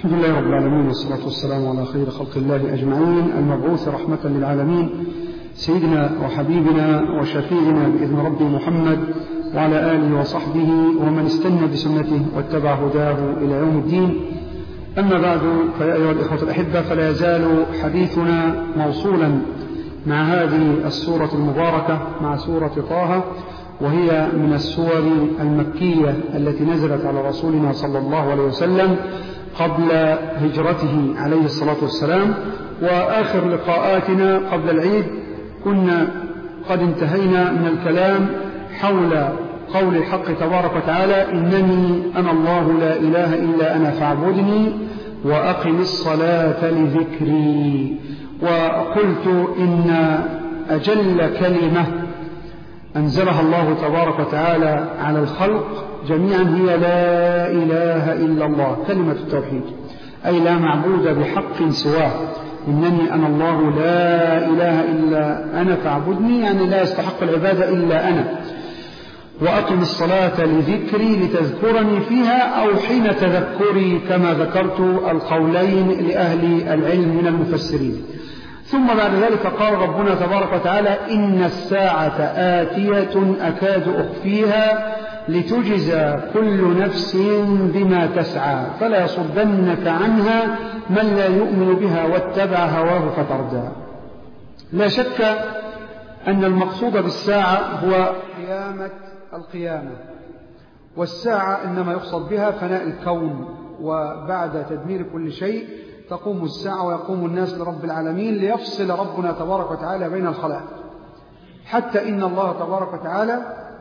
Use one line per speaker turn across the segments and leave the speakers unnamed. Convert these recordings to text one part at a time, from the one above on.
الحمد لله رب العالمين والصلاة والسلام على خير خلق الله أجمعين المبعوث رحمة للعالمين سيدنا وحبيبنا وشفيعنا بإذن ربي محمد وعلى آله وصحبه ومن استنى بسنته واتبع هداه إلى يوم الدين أما بعد فيا أيها الإخوة الأحبة فلا يزال حديثنا موصولا مع هذه السورة المباركة مع سورة طه وهي من السور المكية التي نزلت على رسولنا صلى الله عليه وسلم قبل هجرته عليه الصلاة والسلام وآخر لقاءاتنا قبل العيد كنا قد انتهينا من الكلام حول قول الحق تبارك وتعالى إنني أنا الله لا إله إلا أنا فاعبدني وأقم الصلاة لذكري وقلت إن أجل كلمة أنزلها الله تبارك وتعالى على الخلق جميعا هي لا إله إلا الله كلمة التوحيد أي لا معبود بحق سواه إنني أنا الله لا إله إلا أنا فاعبدني يعني لا يستحق العبادة إلا أنا وأقم الصلاة لذكري لتذكرني فيها أو حين تذكري كما ذكرت القولين لأهل العلم من المفسرين ثم بعد ذلك قال ربنا تبارك وتعالى إن الساعة آتية أكاد أخفيها لتجزى كل نفس بما تسعى فلا يصدنك عنها من لا يؤمن بها واتبع هواه فتردى لا شك أن المقصود بالساعة هو قيامة القيامة والساعة إنما يقصد بها فناء الكون وبعد تدمير كل شيء تقوم الساعة ويقوم الناس لرب العالمين ليفصل ربنا تبارك وتعالى بين الخلائق حتى إن الله تبارك وتعالى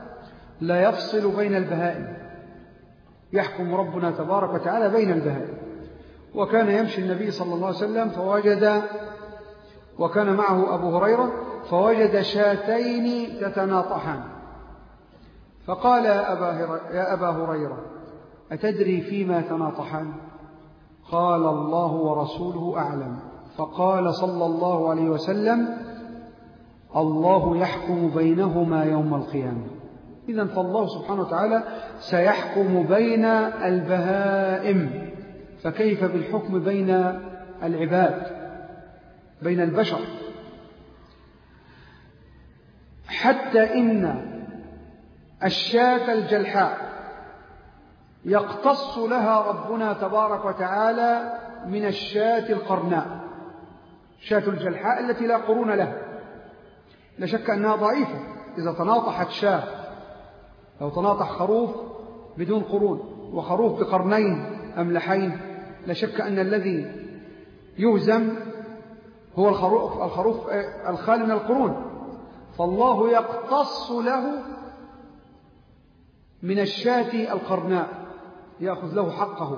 لا يفصل بين البهائم يحكم ربنا تبارك وتعالى بين البهائم وكان يمشي النبي صلى الله عليه وسلم فوجد وكان معه أبو هريرة فوجد شاتين تتناطحان فقال يا أبا, يا أبا هريرة أتدري فيما تناطحان قال الله ورسوله أعلم فقال صلى الله عليه وسلم الله يحكم بينهما يوم القيامة إذا فالله سبحانه وتعالى سيحكم بين البهائم فكيف بالحكم بين العباد بين البشر حتى إن الشاة الجلحاء يقتص لها ربنا تبارك وتعالى من الشاة القرناء شاة الجلحاء التي لا قرون لها لا شك أنها ضعيفة إذا تناطحت شاة لو تناطح خروف بدون قرون وخروف بقرنين أملحين لا شك أن الذي يهزم هو الخروف, الخروف الخال من القرون فالله يقتص له من الشاة القرناء يأخذ له حقه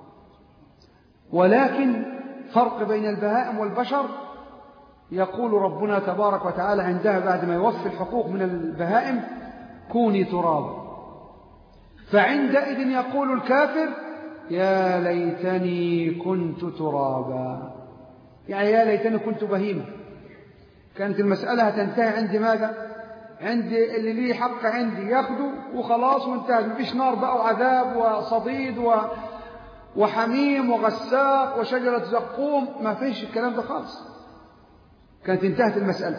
ولكن فرق بين البهائم والبشر يقول ربنا تبارك وتعالى عندها بعد ما يوفي الحقوق من البهائم كوني ترابا فعندئذ يقول الكافر يا ليتني كنت ترابا يعني يا ليتني كنت بهيمة كانت المسألة تنتهي عند ماذا عندي اللي ليه حق عندي ياخده وخلاص وانتهى مفيش نار بقى وعذاب وصديد و... وحميم وغساق وشجرة زقوم ما فيش الكلام ده خالص كانت انتهت المسألة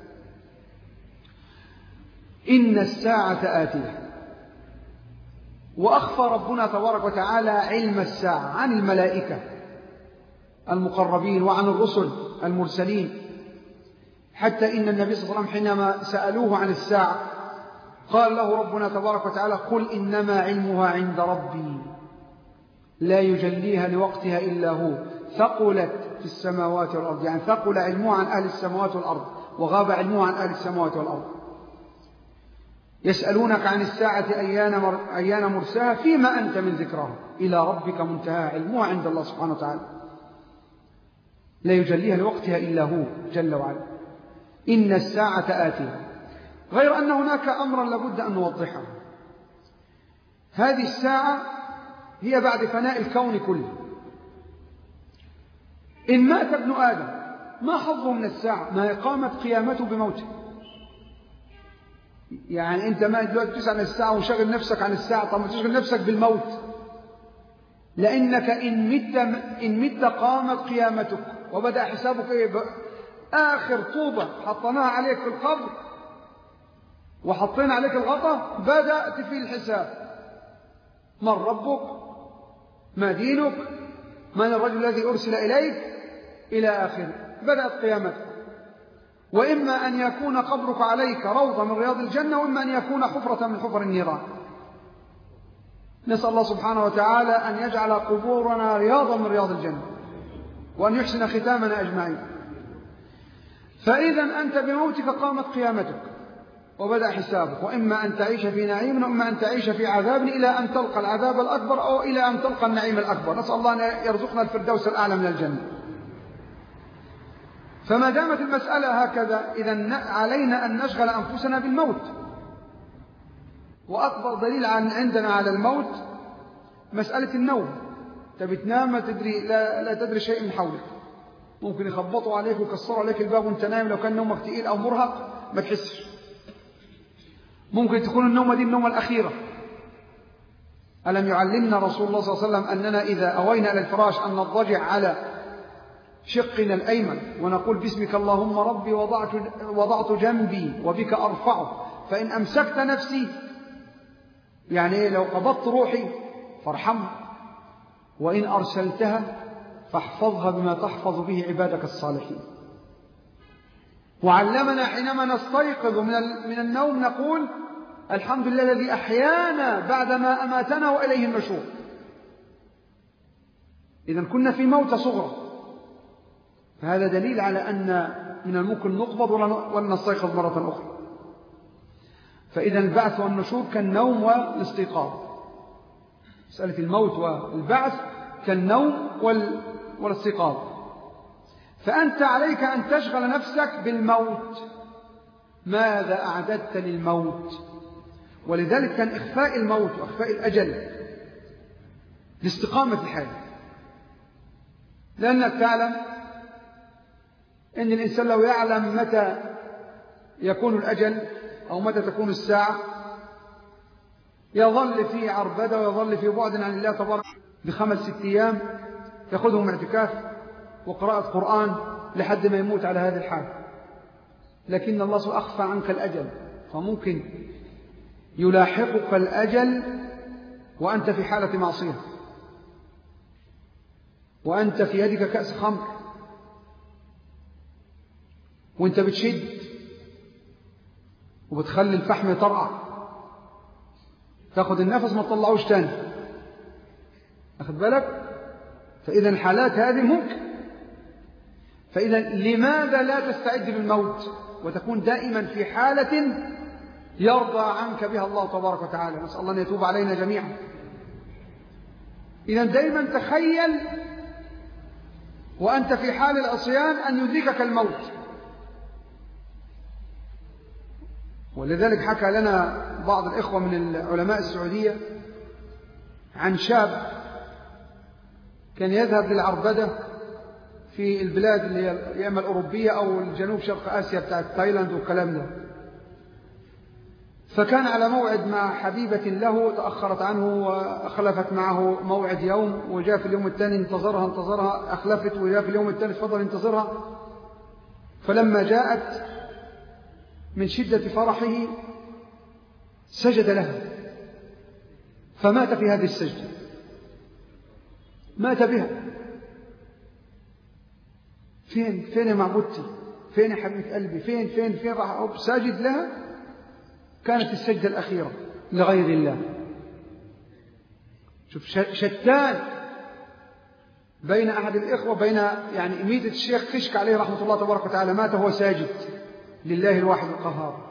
إن الساعة آتية وأخفى ربنا تبارك وتعالى علم الساعة عن الملائكة المقربين وعن الرسل المرسلين حتى إن النبي صلى الله عليه وسلم حينما سألوه عن الساعة قال له ربنا تبارك وتعالى قل إنما علمها عند ربي لا يجليها لوقتها إلا هو ثقلت في السماوات والأرض يعني ثقل علمها عن أهل السماوات والأرض وغاب علمها عن أهل السماوات والأرض يسألونك عن الساعة أيان, مر... أيان مرساها فيما أنت من ذكرها إلى ربك منتهى علمها عند الله سبحانه وتعالى لا يجليها لوقتها إلا هو جل وعلا إن الساعة آتية غير أن هناك أمرا لابد أن نوضحه هذه الساعة هي بعد فناء الكون كله إن مات ابن آدم ما حظه من الساعة ما إقامة قيامته بموته يعني أنت ما دلوقتي تسأل عن الساعة وشغل نفسك عن الساعة طب ما تشغل نفسك بالموت لأنك إن مت, إن مت قامت قيامتك وبدأ حسابك إيه آخر طوبة حطيناها عليك في القبر وحطينا عليك الغطاء بدأت في الحساب من ربك ما دينك من الرجل الذي أرسل إليك إلى آخره بدأت قيامتك وإما أن يكون قبرك عليك روضة من رياض الجنة وإما أن يكون حفرة من حفر النيران نسأل الله سبحانه وتعالى أن يجعل قبورنا رياضا من رياض الجنة وأن يحسن ختامنا أجمعين فإذا أنت بموتك قامت قيامتك وبدأ حسابك وإما أن تعيش في نعيم وإما أن تعيش في عذاب إلى أن تلقى العذاب الأكبر أو إلى أن تلقى النعيم الأكبر نسأل الله أن يرزقنا الفردوس الأعلى من الجنة فما دامت المسألة هكذا إذا علينا أن نشغل أنفسنا بالموت وأكبر دليل عن عندنا على الموت مسألة النوم أنت بتنام ما تدري لا, لا تدري شيء من حولك ممكن يخبطوا عليك ويكسروا عليك الباب وانت نايم لو كان نومك تقيل أو مرهق ما تحسش ممكن تكون النومة دي النومة الأخيرة ألم يعلمنا رسول الله صلى الله عليه وسلم أننا إذا أوينا إلى الفراش أن نضجع على شقنا الأيمن ونقول باسمك اللهم ربي وضعت, وضعت جنبي وبك أرفعه فإن أمسكت نفسي يعني إيه لو قبضت روحي فارحمها وإن أرسلتها فاحفظها بما تحفظ به عبادك الصالحين وعلمنا حينما نستيقظ من من النوم نقول الحمد لله الذي أحيانا بعدما أماتنا وإليه النشور إذا كنا في موت صغرى فهذا دليل على أن من الممكن نقبض ولا نستيقظ مرة أخرى فإذا البعث والنشور كالنوم والاستيقاظ مسألة الموت والبعث كالنوم والاستيقاظ فأنت عليك أن تشغل نفسك بالموت ماذا أعددت للموت ولذلك كان إخفاء الموت وإخفاء الأجل لاستقامة الحال لأنك تعلم أن الإنسان لو يعلم متى يكون الأجل أو متى تكون الساعة يظل في عربدة ويظل في بعد عن الله تبارك بخمس ست أيام يأخذهم اعتكاف وقراءة قرآن لحد ما يموت على هذا الحال لكن الله سبحانه أخفى عنك الأجل فممكن يلاحقك الأجل وأنت في حالة معصية وأنت في يدك كأس خمر وأنت بتشد وبتخلي الفحم يطرقع تاخد النفس ما تطلعوش تاني أخذ بالك فإذا الحالات هذه ممكن فإذا لماذا لا تستعد للموت وتكون دائما في حالة يرضى عنك بها الله تبارك وتعالى نسأل الله أن يتوب علينا جميعا إذا دائما تخيل وأنت في حال العصيان أن يدركك الموت ولذلك حكى لنا بعض الإخوة من العلماء السعودية عن شاب كان يذهب للعربدة في البلاد اللي هي يا اما الاوروبيه او الجنوب شرق اسيا بتاعت تايلاند والكلام ده فكان على موعد مع حبيبة له تأخرت عنه وأخلفت معه موعد يوم وجاء في اليوم الثاني انتظرها انتظرها أخلفت وجاء في اليوم الثالث فضل انتظرها فلما جاءت من شدة فرحه سجد لها فمات في هذه السجدة مات بها فين فين يا معبودتي فين يا حبيبة قلبي فين فين فين راح ساجد لها كانت السجدة الأخيرة لغير الله شوف شتان بين أحد الإخوة بين يعني ميتة الشيخ كشك عليه رحمة الله تبارك وتعالى مات وهو ساجد لله الواحد القهار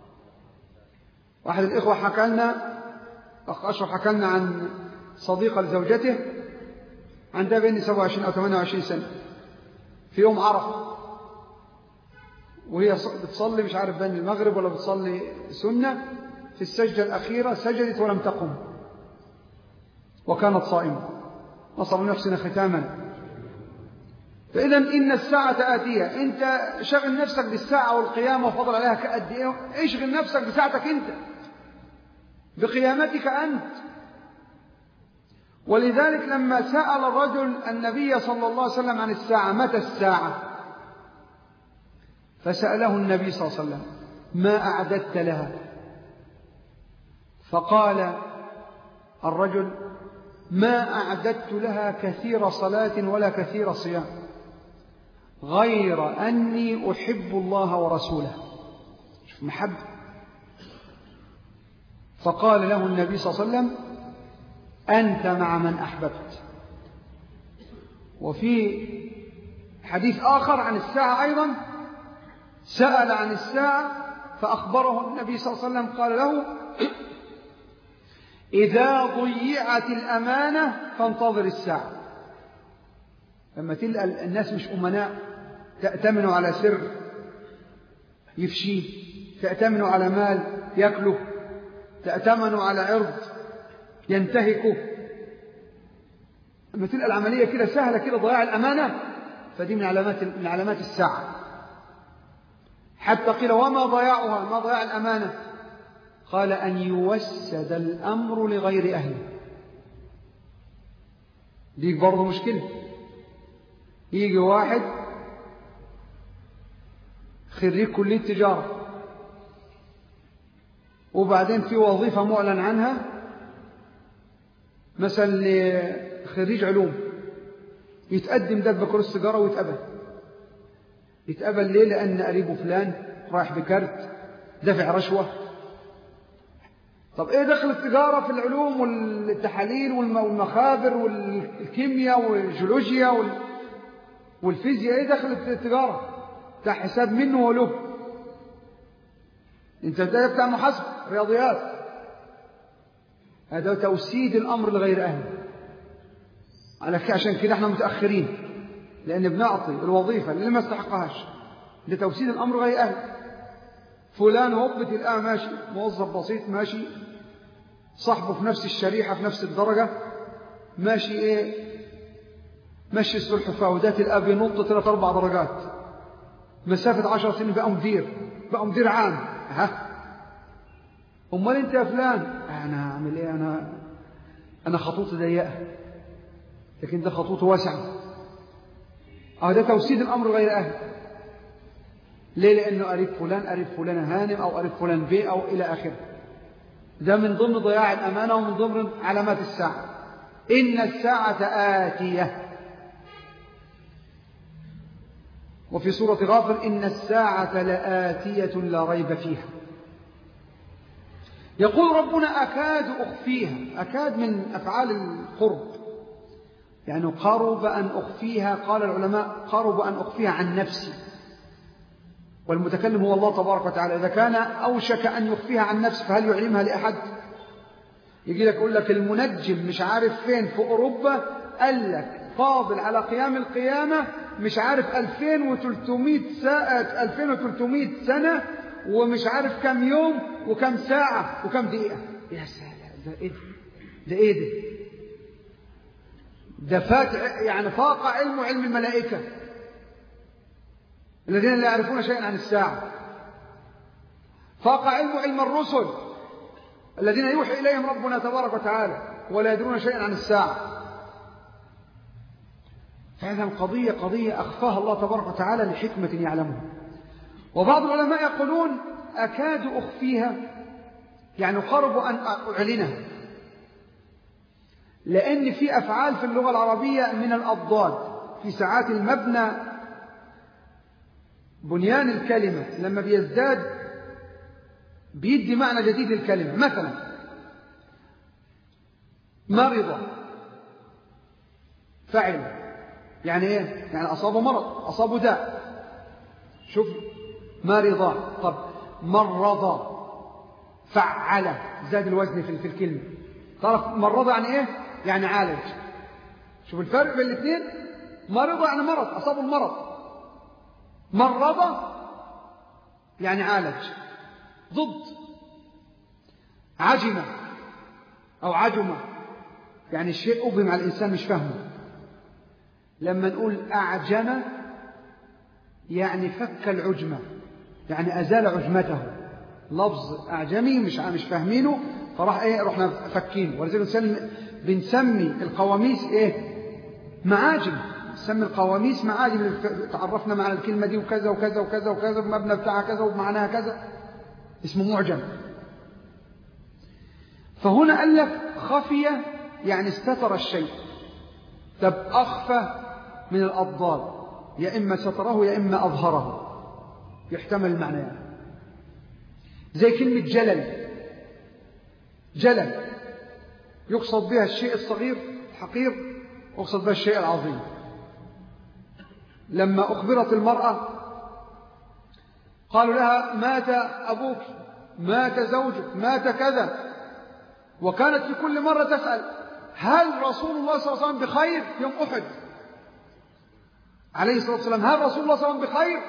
واحد الإخوة حكى لنا أخ أشرف حكى لنا عن صديقة لزوجته عندها بين 27 أو 28 سنة في يوم عرفة وهي بتصلي مش عارف بين المغرب ولا بتصلي سنة في السجدة الأخيرة سجدت ولم تقم وكانت صائمة نسأل أن يحسن ختاما فإذا إن الساعة آتية أنت شغل نفسك بالساعة والقيامة وفضل عليها كأد إيه اشغل نفسك بساعتك أنت بقيامتك أنت ولذلك لما سأل الرجل النبي صلى الله عليه وسلم عن الساعة متى الساعة فسأله النبي صلى الله عليه وسلم ما أعددت لها فقال الرجل ما أعددت لها كثير صلاة ولا كثير صيام غير أني أحب الله ورسوله شوف محبة فقال له النبي صلى الله عليه وسلم أنت مع من أحببت وفي حديث آخر عن الساعة أيضا سأل عن الساعة فأخبره النبي صلى الله عليه وسلم قال له إذا ضيعت الأمانة فانتظر الساعة لما تلقى الناس مش أمناء تأتمنوا على سر يفشيه تأتمنوا على مال يأكله تأتمنوا على عرض ينتهكه لما تلقى العملية كده سهلة كده ضياع الأمانة فدي من علامات من علامات الساعة حتى قيل وما ضياعها ما ضياع الأمانة قال أن يوسد الأمر لغير أهله دي برضه مشكلة يجي واحد خريج كلية تجارة وبعدين في وظيفة معلن عنها مثلا لخريج علوم يتقدم ده بكرة سيجارة ويتقبل يتقبل ليه لأن قريبه فلان رايح بكارت دفع رشوة طب ايه دخل التجارة في العلوم والتحاليل والمخابر والكيمياء والجيولوجيا والفيزياء ايه دخل التجارة بتاع حساب منه وله انت ده بتاع محاسبة رياضيات هذا توسيد الامر لغير اهله على عشان كده احنا متاخرين لان بنعطي الوظيفه اللي ما استحقهاش لتوسيد الامر غير اهله فلان هوب تلقاه ماشي موظف بسيط ماشي صاحبه في نفس الشريحة في نفس الدرجة ماشي ايه ماشي السلحفاة وده تلقاه بينط ثلاث أربع درجات مسافة عشر سنين بقى مدير بقى مدير عام ها أمال أنت يا فلان أنا أعمل إيه أنا أنا خطوطي ضيقة لكن ده خطوطه واسعة أه ده توسيد الأمر غير أهل ليه لأنه قريب فلان قريب فلان هانم أو قريب فلان بي أو إلى آخره ده من ضمن ضياع الأمانة ومن ضمن علامات الساعة إن الساعة آتية وفي سورة غافر إن الساعة لآتية لا ريب فيها يقول ربنا أكاد أخفيها أكاد من أفعال القرب يعني قرب أن أخفيها قال العلماء قرب أن أخفيها عن نفسي والمتكلم هو الله تبارك وتعالى إذا كان أوشك أن يخفيها عن نفسه فهل يعلمها لأحد يجي لك يقول لك المنجم مش عارف فين في أوروبا قال لك فاضل على قيام القيامة مش عارف 2300 ساعة 2300 سنة ومش عارف كم يوم وكم ساعة وكم دقيقة يا سلام ده ايه ده ايه ده ده فات يعني فاق علم علم الملائكة الذين لا يعرفون شيئا عن الساعة فاق علم علم الرسل الذين يوحي إليهم ربنا تبارك وتعالى ولا يدرون شيئا عن الساعة فهذا القضية قضية أخفاها الله تبارك وتعالى لحكمة يعلمها وبعض العلماء يقولون أكاد أخفيها يعني قرب أن أعلنها لأن في أفعال في اللغة العربية من الأضداد في ساعات المبنى بنيان الكلمة لما بيزداد بيدي معنى جديد للكلمة مثلا مرض فعل يعني ايه يعني أصابه مرض أصابه داء شوف مرض طب مرض فعل زاد الوزن في في الكلمة تعرف مرض يعني ايه يعني عالج شوف الفرق بين الاثنين مرض يعني مرض أصابه المرض مرض يعني عالج ضد عجم أو عجم يعني الشيء أبهم على الإنسان مش فهمه لما نقول أعجم يعني فك العجمة يعني أزال عجمته لفظ أعجمي مش مش فاهمينه فراح إيه رحنا فكينه ولذلك الإنسان بنسمي القواميس إيه معاجم نسمي القواميس معاجم تعرفنا معنى الكلمة دي وكذا وكذا وكذا وكذا والمبنى بتاعها كذا ومعناها كذا اسمه معجم فهنا قال لك خفي يعني استتر الشيء طب أخفى من الأضداد يا إما ستره يا إما أظهره يحتمل المعنى يعني. زي كلمة جلل جلل يقصد بها الشيء الصغير الحقير يقصد بها الشيء العظيم لما أخبرت المرأة قالوا لها مات أبوك مات زوجك مات كذا وكانت في كل مرة تسأل هل رسول الله صلى الله عليه وسلم بخير يوم أحد عليه الصلاة والسلام هل رسول الله صلى الله عليه وسلم بخير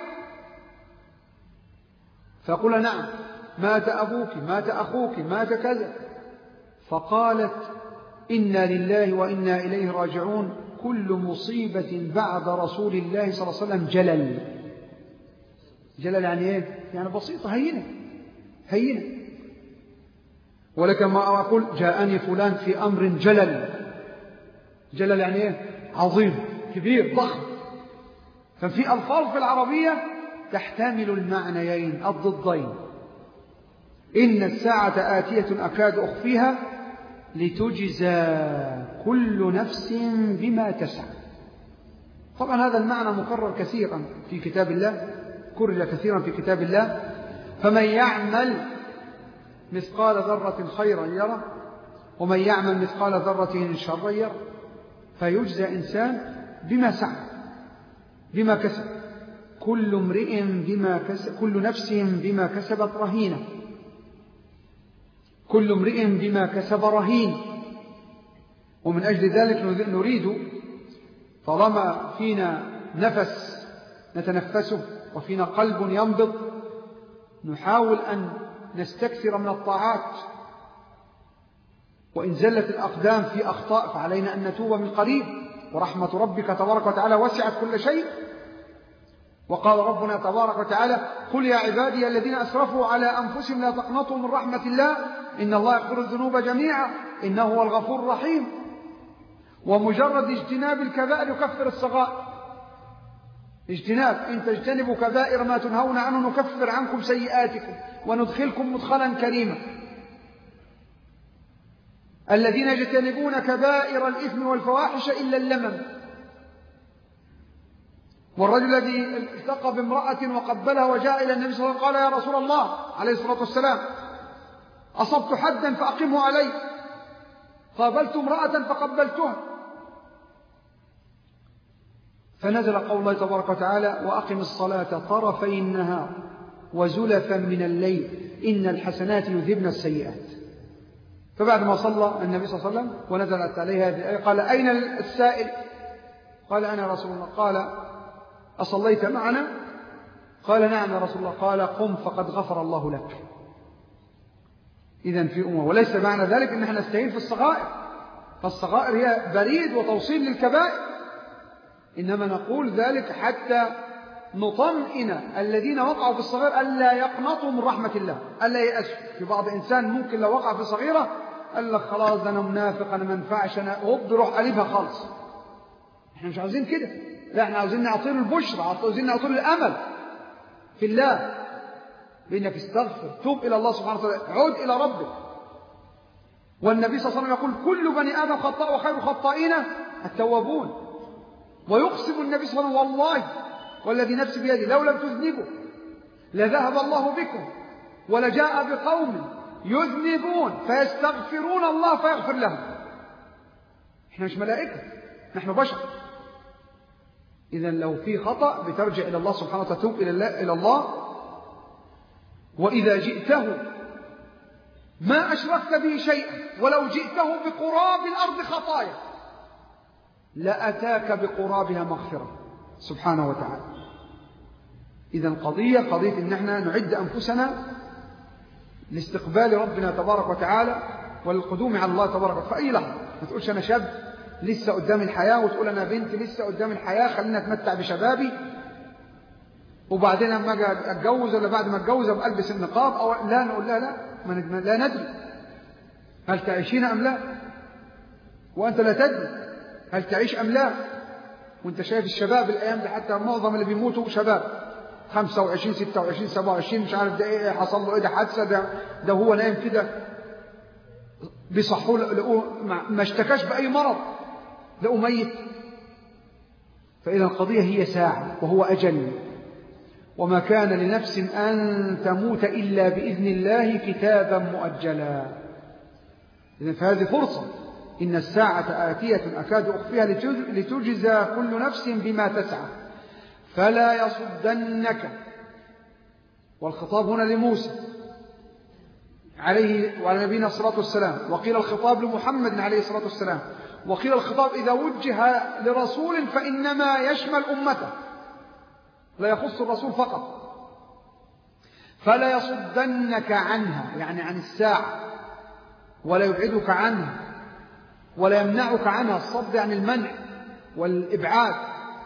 فقال نعم مات أبوك مات أخوك مات كذا فقالت إنا لله وإنا إليه راجعون كل مصيبة بعد رسول الله صلى الله عليه وسلم جلل جلل يعني ايه يعني بسيطة هينة هينة ولكن ما أقول جاءني فلان في أمر جلل جلل يعني ايه عظيم كبير ضخم ففي ألفاظ في العربية تحتمل المعنيين الضدين إن الساعة آتية أكاد أخفيها لتجزى كل نفس بما تسعى طبعا هذا المعنى مكرر كثيرا في كتاب الله كرر كثيرا في كتاب الله فمن يعمل مثقال ذرة خيرا يرى ومن يعمل مثقال ذرة شرا يرى فيجزى إنسان بما سعى بما كسب كل امرئ بما كسب كل نفس بما كسبت رهينه كل امرئ بما كسب رهين ومن أجل ذلك نريد طالما فينا نفس نتنفسه وفينا قلب ينبض نحاول أن نستكثر من الطاعات وإن زلت الأقدام في أخطاء فعلينا أن نتوب من قريب ورحمة ربك تبارك وتعالى وسعت كل شيء وقال ربنا تبارك وتعالى قل يا عبادي الذين أسرفوا على أنفسهم لا تقنطوا من رحمة الله إن الله يغفر الذنوب جميعا إنه هو الغفور الرحيم ومجرد اجتناب الكبائر يكفر الصغائر اجتناب إن تجتنبوا كبائر ما تنهون عنه نكفر عنكم سيئاتكم وندخلكم مدخلا كريما الذين يجتنبون كبائر الإثم والفواحش إلا اللمم والرجل الذي التقى بامرأة وقبلها وجاء إلى النبي صلى الله عليه وسلم قال يا رسول الله عليه الصلاة والسلام أصبت حدا فأقمه علي قابلت امرأة فقبلتها فنزل قول الله تبارك وتعالى وأقم الصلاة طرفي النهار وزلفا من الليل إن الحسنات يذهبن السيئات فبعد ما صلى النبي صلى الله عليه وسلم ونزلت عليه هذه الآية قال أين السائل قال أنا رسول الله قال أصليت معنا قال نعم يا رسول الله قال قم فقد غفر الله لك إذا في أمة وليس معنى ذلك أن احنا نستهين في الصغائر فالصغائر هي بريد وتوصيل للكبائر إنما نقول ذلك حتى نطمئن الذين وقعوا في الصغير ألا يقنطوا من رحمة الله ألا يأسوا في بعض إنسان ممكن لو وقع في صغيرة قال لك خلاص ده أنا منافق أنا ما ينفعش أنا هوب روح قلبها خالص احنا مش عاوزين كده لا احنا عاوزين نعطيه البشرى عاوزين نعطيه الأمل في الله بأنك استغفر توب إلى الله سبحانه وتعالى عود إلى ربك والنبي صلى الله عليه وسلم يقول كل بني آدم خطاء وخير الخطائين التوابون ويقسم النبي صلى الله عليه وسلم والله والذي نفسي بيده لو لم تذنبوا لذهب الله بكم ولجاء بقوم يذنبون فيستغفرون الله فيغفر لهم احنا مش ملائكة نحن بشر إذا لو في خطأ بترجع إلى الله سبحانه وتعالى تتوب إلى الله وإذا جئته ما أشركت به شيئا ولو جئته بقراب الأرض خطايا لأتاك بقرابها مغفرة سبحانه وتعالى إذا قضية قضية إن احنا نعد أنفسنا لاستقبال ربنا تبارك وتعالى والقدوم على الله تبارك وتعالى في أي لحظة ما تقولش أنا شاب لسه قدام الحياة وتقول أنا بنت لسه قدام الحياة خلينا أتمتع بشبابي وبعدين لما اجي اتجوز ولا بعد ما اتجوز ابقى البس النقاب او لا نقول لا لا ما لا ندري هل تعيشين ام لا وأنت لا تدري هل تعيش أم لا وانت شايف الشباب الأيام دي حتى معظم اللي بيموتوا شباب 25 26 27 مش عارف ده ايه حصل له ايه ده حادثه ده ده هو نايم كده بيصحوا لقوه ما اشتكاش باي مرض لقوه ميت فاذا القضيه هي ساعه وهو اجل وما كان لنفس ان تموت الا باذن الله كتابا مؤجلا اذا فهذه فرصه ان الساعه اتيه اكاد اخفيها لتجزى كل نفس بما تسعى فلا يصدنك والخطاب هنا لموسى عليه وعلى نبينا الصلاة والسلام وقيل الخطاب لمحمد عليه الصلاة والسلام وقيل الخطاب إذا وجه لرسول فإنما يشمل أمته لا يخص الرسول فقط فلا يصدنك عنها يعني عن الساعة ولا يبعدك عنها ولا يمنعك عنها الصد عن المنع والإبعاد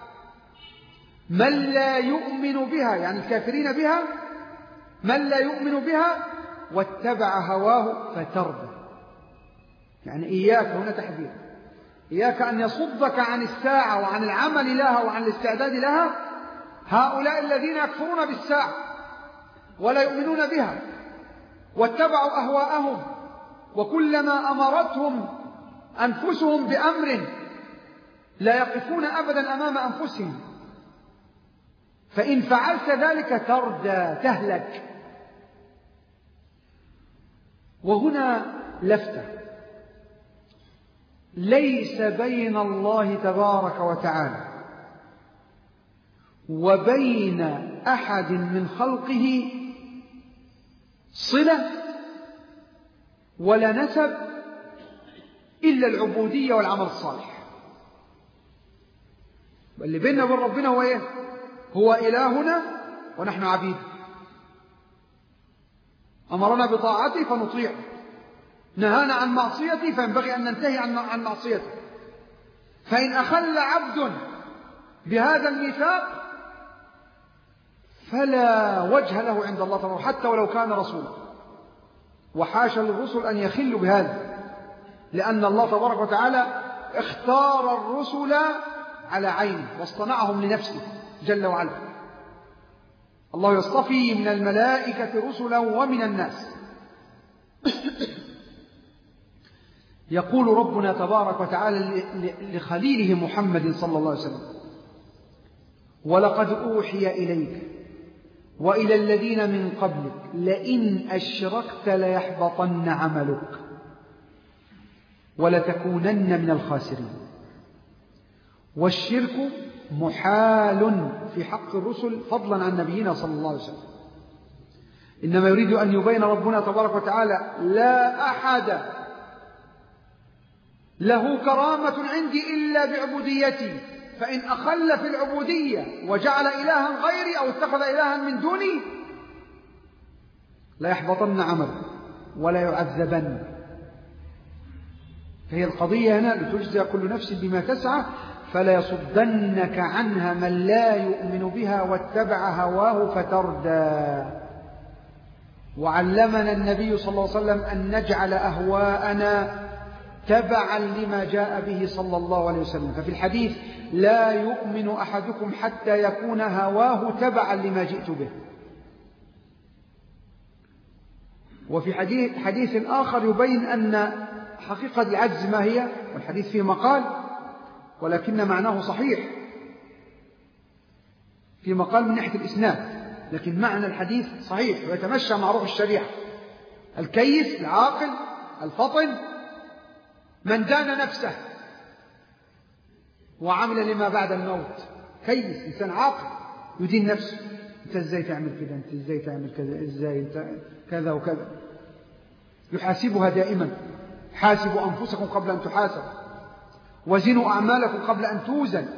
من لا يؤمن بها يعني الكافرين بها من لا يؤمن بها واتبع هواه فترضى يعني إياك هنا تحذير إياك أن يصدك عن الساعة وعن العمل لها وعن الاستعداد لها هؤلاء الذين يكفرون بالساعة ولا يؤمنون بها واتبعوا أهواءهم وكلما أمرتهم أنفسهم بأمر لا يقفون أبدا أمام أنفسهم فإن فعلت ذلك تردى تهلك وهنا لفتة ليس بين الله تبارك وتعالى وبين أحد من خلقه صلة ولا نسب إلا العبودية والعمل الصالح واللي بيننا وبين ربنا هو إيه؟ هو إلهنا ونحن عبيد أمرنا بطاعته فنطيعه نهانا عن معصيته فينبغي أن ننتهي عن معصيته فإن أخل عبد بهذا الميثاق فلا وجه له عند الله تبارك حتى ولو كان رسولا وحاشا للرسل أن يخلوا بهذا لأن الله تبارك وتعالى اختار الرسل على عينه واصطنعهم لنفسه جل وعلا الله يصطفي من الملائكة رسلا ومن الناس يقول ربنا تبارك وتعالى لخليله محمد صلى الله عليه وسلم ولقد أوحي إليك وإلى الذين من قبلك لئن أشركت ليحبطن عملك ولتكونن من الخاسرين والشرك محال في حق الرسل فضلا عن نبينا صلى الله عليه وسلم إنما يريد أن يبين ربنا تبارك وتعالى لا أحد له كرامة عندي إلا بعبوديتي فإن أخل في العبودية وجعل إلها غيري أو اتخذ إلها من دوني لا يحبطن عمله ولا يعذبن فهي القضية هنا لتجزى كل نفس بما تسعى فلا يصدنك عنها من لا يؤمن بها واتبع هواه فتردى وعلمنا النبي صلى الله عليه وسلم أن نجعل أهواءنا تبعا لما جاء به صلى الله عليه وسلم ففي الحديث لا يؤمن أحدكم حتى يكون هواه تبعا لما جئت به وفي حديث, حديث آخر يبين أن حقيقة العجز ما هي والحديث فيه مقال ولكن معناه صحيح في مقال من ناحية الإسناد لكن معنى الحديث صحيح ويتمشى مع روح الشريعة الكيس العاقل الفطن من دان نفسه وعمل لما بعد الموت كيس إنسان عاقل يدين نفسه أنت إزاي تعمل كذا أنت إزاي تعمل كذا إزاي أنت كذا وكذا يحاسبها دائما حاسبوا أنفسكم قبل أن تحاسبوا وزنوا أعمالكم قبل أن توزن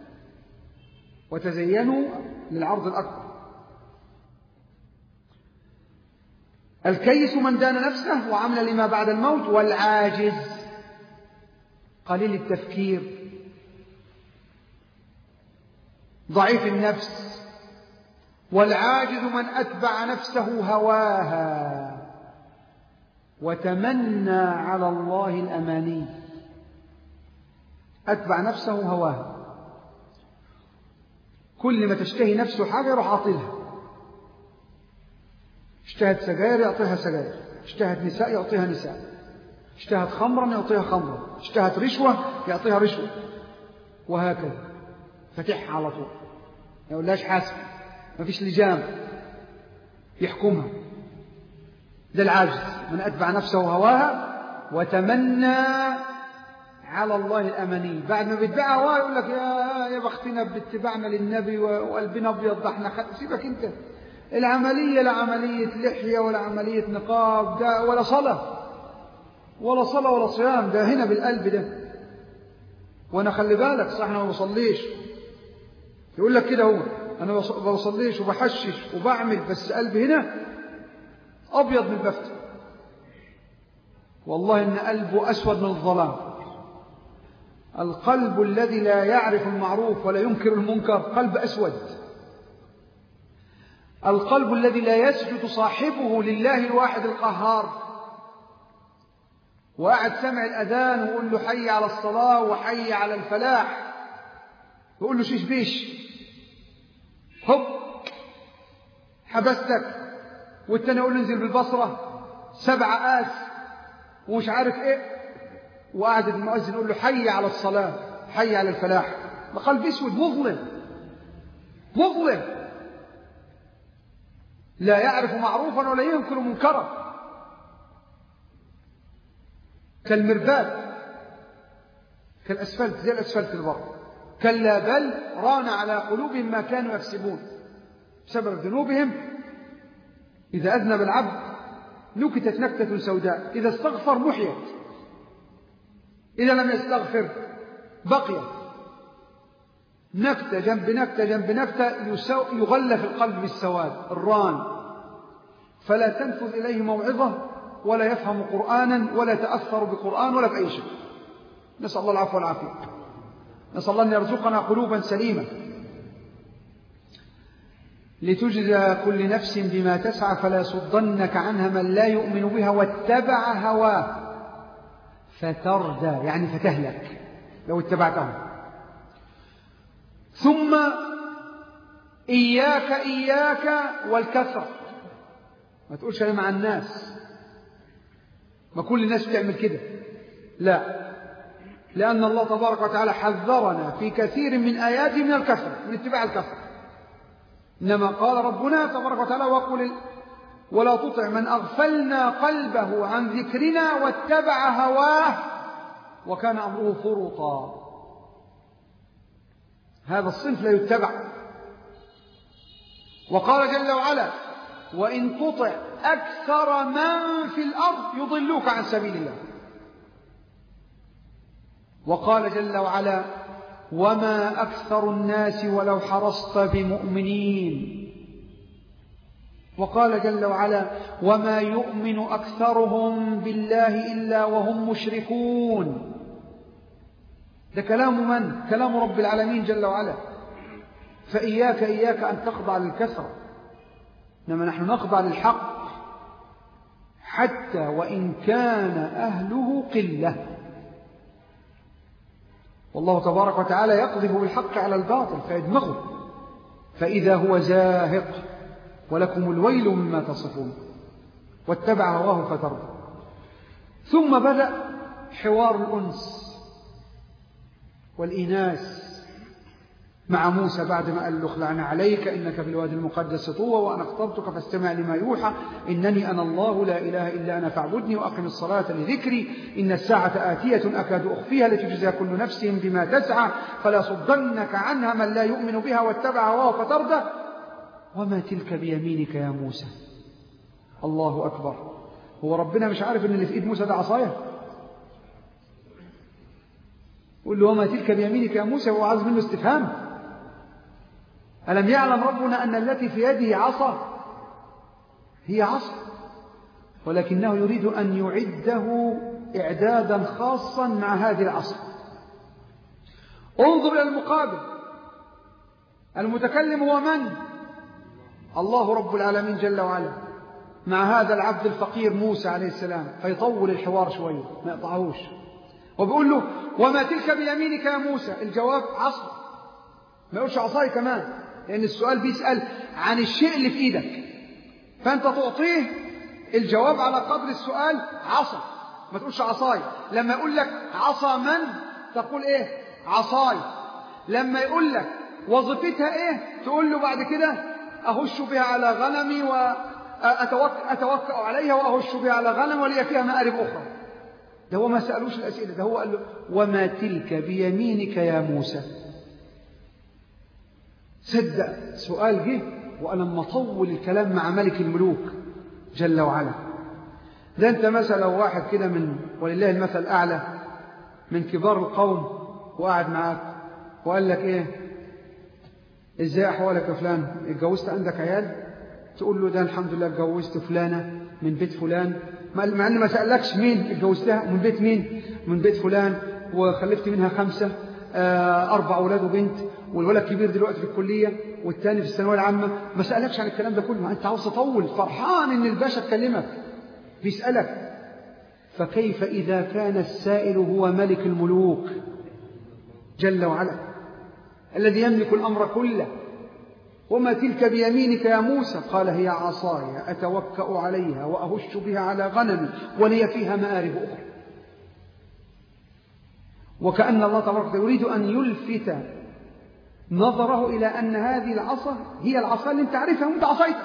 وتزينوا للعرض الأكبر الكيس من دان نفسه وعمل لما بعد الموت والعاجز قليل التفكير ضعيف النفس والعاجز من أتبع نفسه هواها وتمنى على الله الأماني أتبع نفسه هواها كل ما تشتهي نفسه حاجة يروح عاطلها اشتهت سجاير يعطيها سجاير اشتهت نساء يعطيها نساء اشتهت خمرا يعطيها خمرا اشتهت رشوة يعطيها رشوة وهكذا فتحها على طول ما يقولهاش حاسب ما فيش لجام يحكمها ده العاجز من أتبع نفسه هواها وتمنى على الله الأماني بعد ما بيتبع هواه يقول لك يا يا بختنا باتباعنا للنبي وقلبنا ابيض ده احنا سيبك انت العملية لا عملية لحية ولا عملية نقاب ده ولا صلاة ولا صلاة ولا صيام ده هنا بالقلب ده وانا خلي بالك صح انا ما بصليش يقول لك كده هو انا ما بصليش وبحشش وبعمل بس قلبي هنا ابيض من البفت والله ان قلبه اسود من الظلام القلب الذي لا يعرف المعروف ولا ينكر المنكر قلب اسود القلب الذي لا يسجد صاحبه لله الواحد القهار وقعد سمع الأذان ويقول له حي على الصلاة وحي على الفلاح يقول له شيش بيش هب حبستك والتاني يقول له انزل بالبصرة سبع آس ومش عارف ايه وقعد المؤذن يقول له حي على الصلاة حي على الفلاح قلب اسود مظلم مظلم لا يعرف معروفا ولا ينكر منكرا كالمرباد كالأسفلت زي الأسفلت البر كلا بل ران على قلوبهم ما كانوا يكسبون بسبب ذنوبهم إذا أذنب العبد نكتت نكتة سوداء إذا استغفر محيت إذا لم يستغفر بقي نكتة جنب نكتة جنب نكتة يغلف القلب بالسواد الران فلا تنفذ إليه موعظة ولا يفهم قرآنا ولا يتأثر بقرآن ولا بأي شيء نسأل الله العفو والعافية نسأل الله أن يرزقنا قلوبا سليمة لتجزى كل نفس بما تسعى فلا يصدنك عنها من لا يؤمن بها واتبع هواه فتردى يعني فتهلك لو اتبعته ثم إياك إياك والكثرة ما تقولش أنا مع الناس ما كل الناس بتعمل كده لا لأن الله تبارك وتعالى حذرنا في كثير من آياته من الكثرة من اتباع الكثرة إنما قال ربنا تبارك وتعالى وقل ولا تطع من أغفلنا قلبه عن ذكرنا واتبع هواه وكان أمره فرطا هذا الصنف لا يتبع وقال جل وعلا وإن تطع أكثر من في الأرض يضلوك عن سبيل الله وقال جل وعلا وما أكثر الناس ولو حرصت بمؤمنين وقال جل وعلا وما يؤمن أكثرهم بالله إلا وهم مشركون ده كلام من؟ كلام رب العالمين جل وعلا فإياك إياك أن تخضع للكثرة إنما نحن نخضع للحق حتى وإن كان أهله قلة والله تبارك وتعالى يقذف بالحق على الباطل فيدمغه فإذا هو زاهق ولكم الويل مما تصفون واتبع هواه فترضى ثم بدأ حوار الأنس والإناس مع موسى بعد ما قال له اخلعنا عليك إنك في الوادي المقدس طوى وأنا اخترتك فاستمع لما يوحى إنني أنا الله لا إله إلا أنا فاعبدني وأقم الصلاة لذكري إن الساعة آتية أكاد أخفيها لتجزى كل نفس بما تسعى فلا صدنك عنها من لا يؤمن بها واتبع هواه فتردى وما تلك بيمينك يا موسى الله أكبر هو ربنا مش عارف إن اللي في إيد موسى ده عصايه قل له وما تلك بيمينك يا موسى هو عايز منه استفهام ألم يعلم ربنا أن التي في يده عصا هي عصا ولكنه يريد أن يعده إعدادا خاصا مع هذه العصا انظر إلى المقابل المتكلم هو من؟ الله رب العالمين جل وعلا مع هذا العبد الفقير موسى عليه السلام فيطول الحوار شوية ما يقطعهوش وبيقول له وما تلك بيمينك يا موسى الجواب عصا ما يقولش عصاي كمان لأن السؤال بيسأل عن الشيء اللي في إيدك فأنت تعطيه الجواب على قدر السؤال عصا ما تقولش عصاي لما يقول لك عصا من تقول إيه عصاي لما يقول لك وظيفتها إيه تقول له بعد كده أهش بها على غنمي وأتوكأ عليها وأهش بها على غنم ولي فيها مآرب أخرى ده هو ما سألوش الأسئلة ده هو قال له وما تلك بيمينك يا موسى صدق سؤال جه وأنا مطول الكلام مع ملك الملوك جل وعلا ده أنت مثلا واحد كده من ولله المثل الأعلى من كبار القوم وقعد معاك وقال لك إيه إزاي أحوالك يا فلان اتجوزت عندك عيال تقول له ده الحمد لله اتجوزت فلانة من بيت فلان مع أن ما سألكش مين اتجوزتها من بيت مين من بيت فلان وخلفت منها خمسة أربع أولاد وبنت والولد كبير دلوقتي في الكلية والتاني في الثانوية العامة ما سألكش عن الكلام ده كله ما أنت عاوز تطول فرحان إن الباشا تكلمك بيسألك فكيف إذا كان السائل هو ملك الملوك جل وعلا الذي يملك الأمر كله وما تلك بيمينك يا موسى قال هي عصاي أتوكأ عليها وأهش بها على غنمي ولي فيها مآرب أخرى وكأن الله تبارك يريد أن يلفت نظره إلى أن هذه العصا هي العصا اللي انت عارفها وانت عصايتك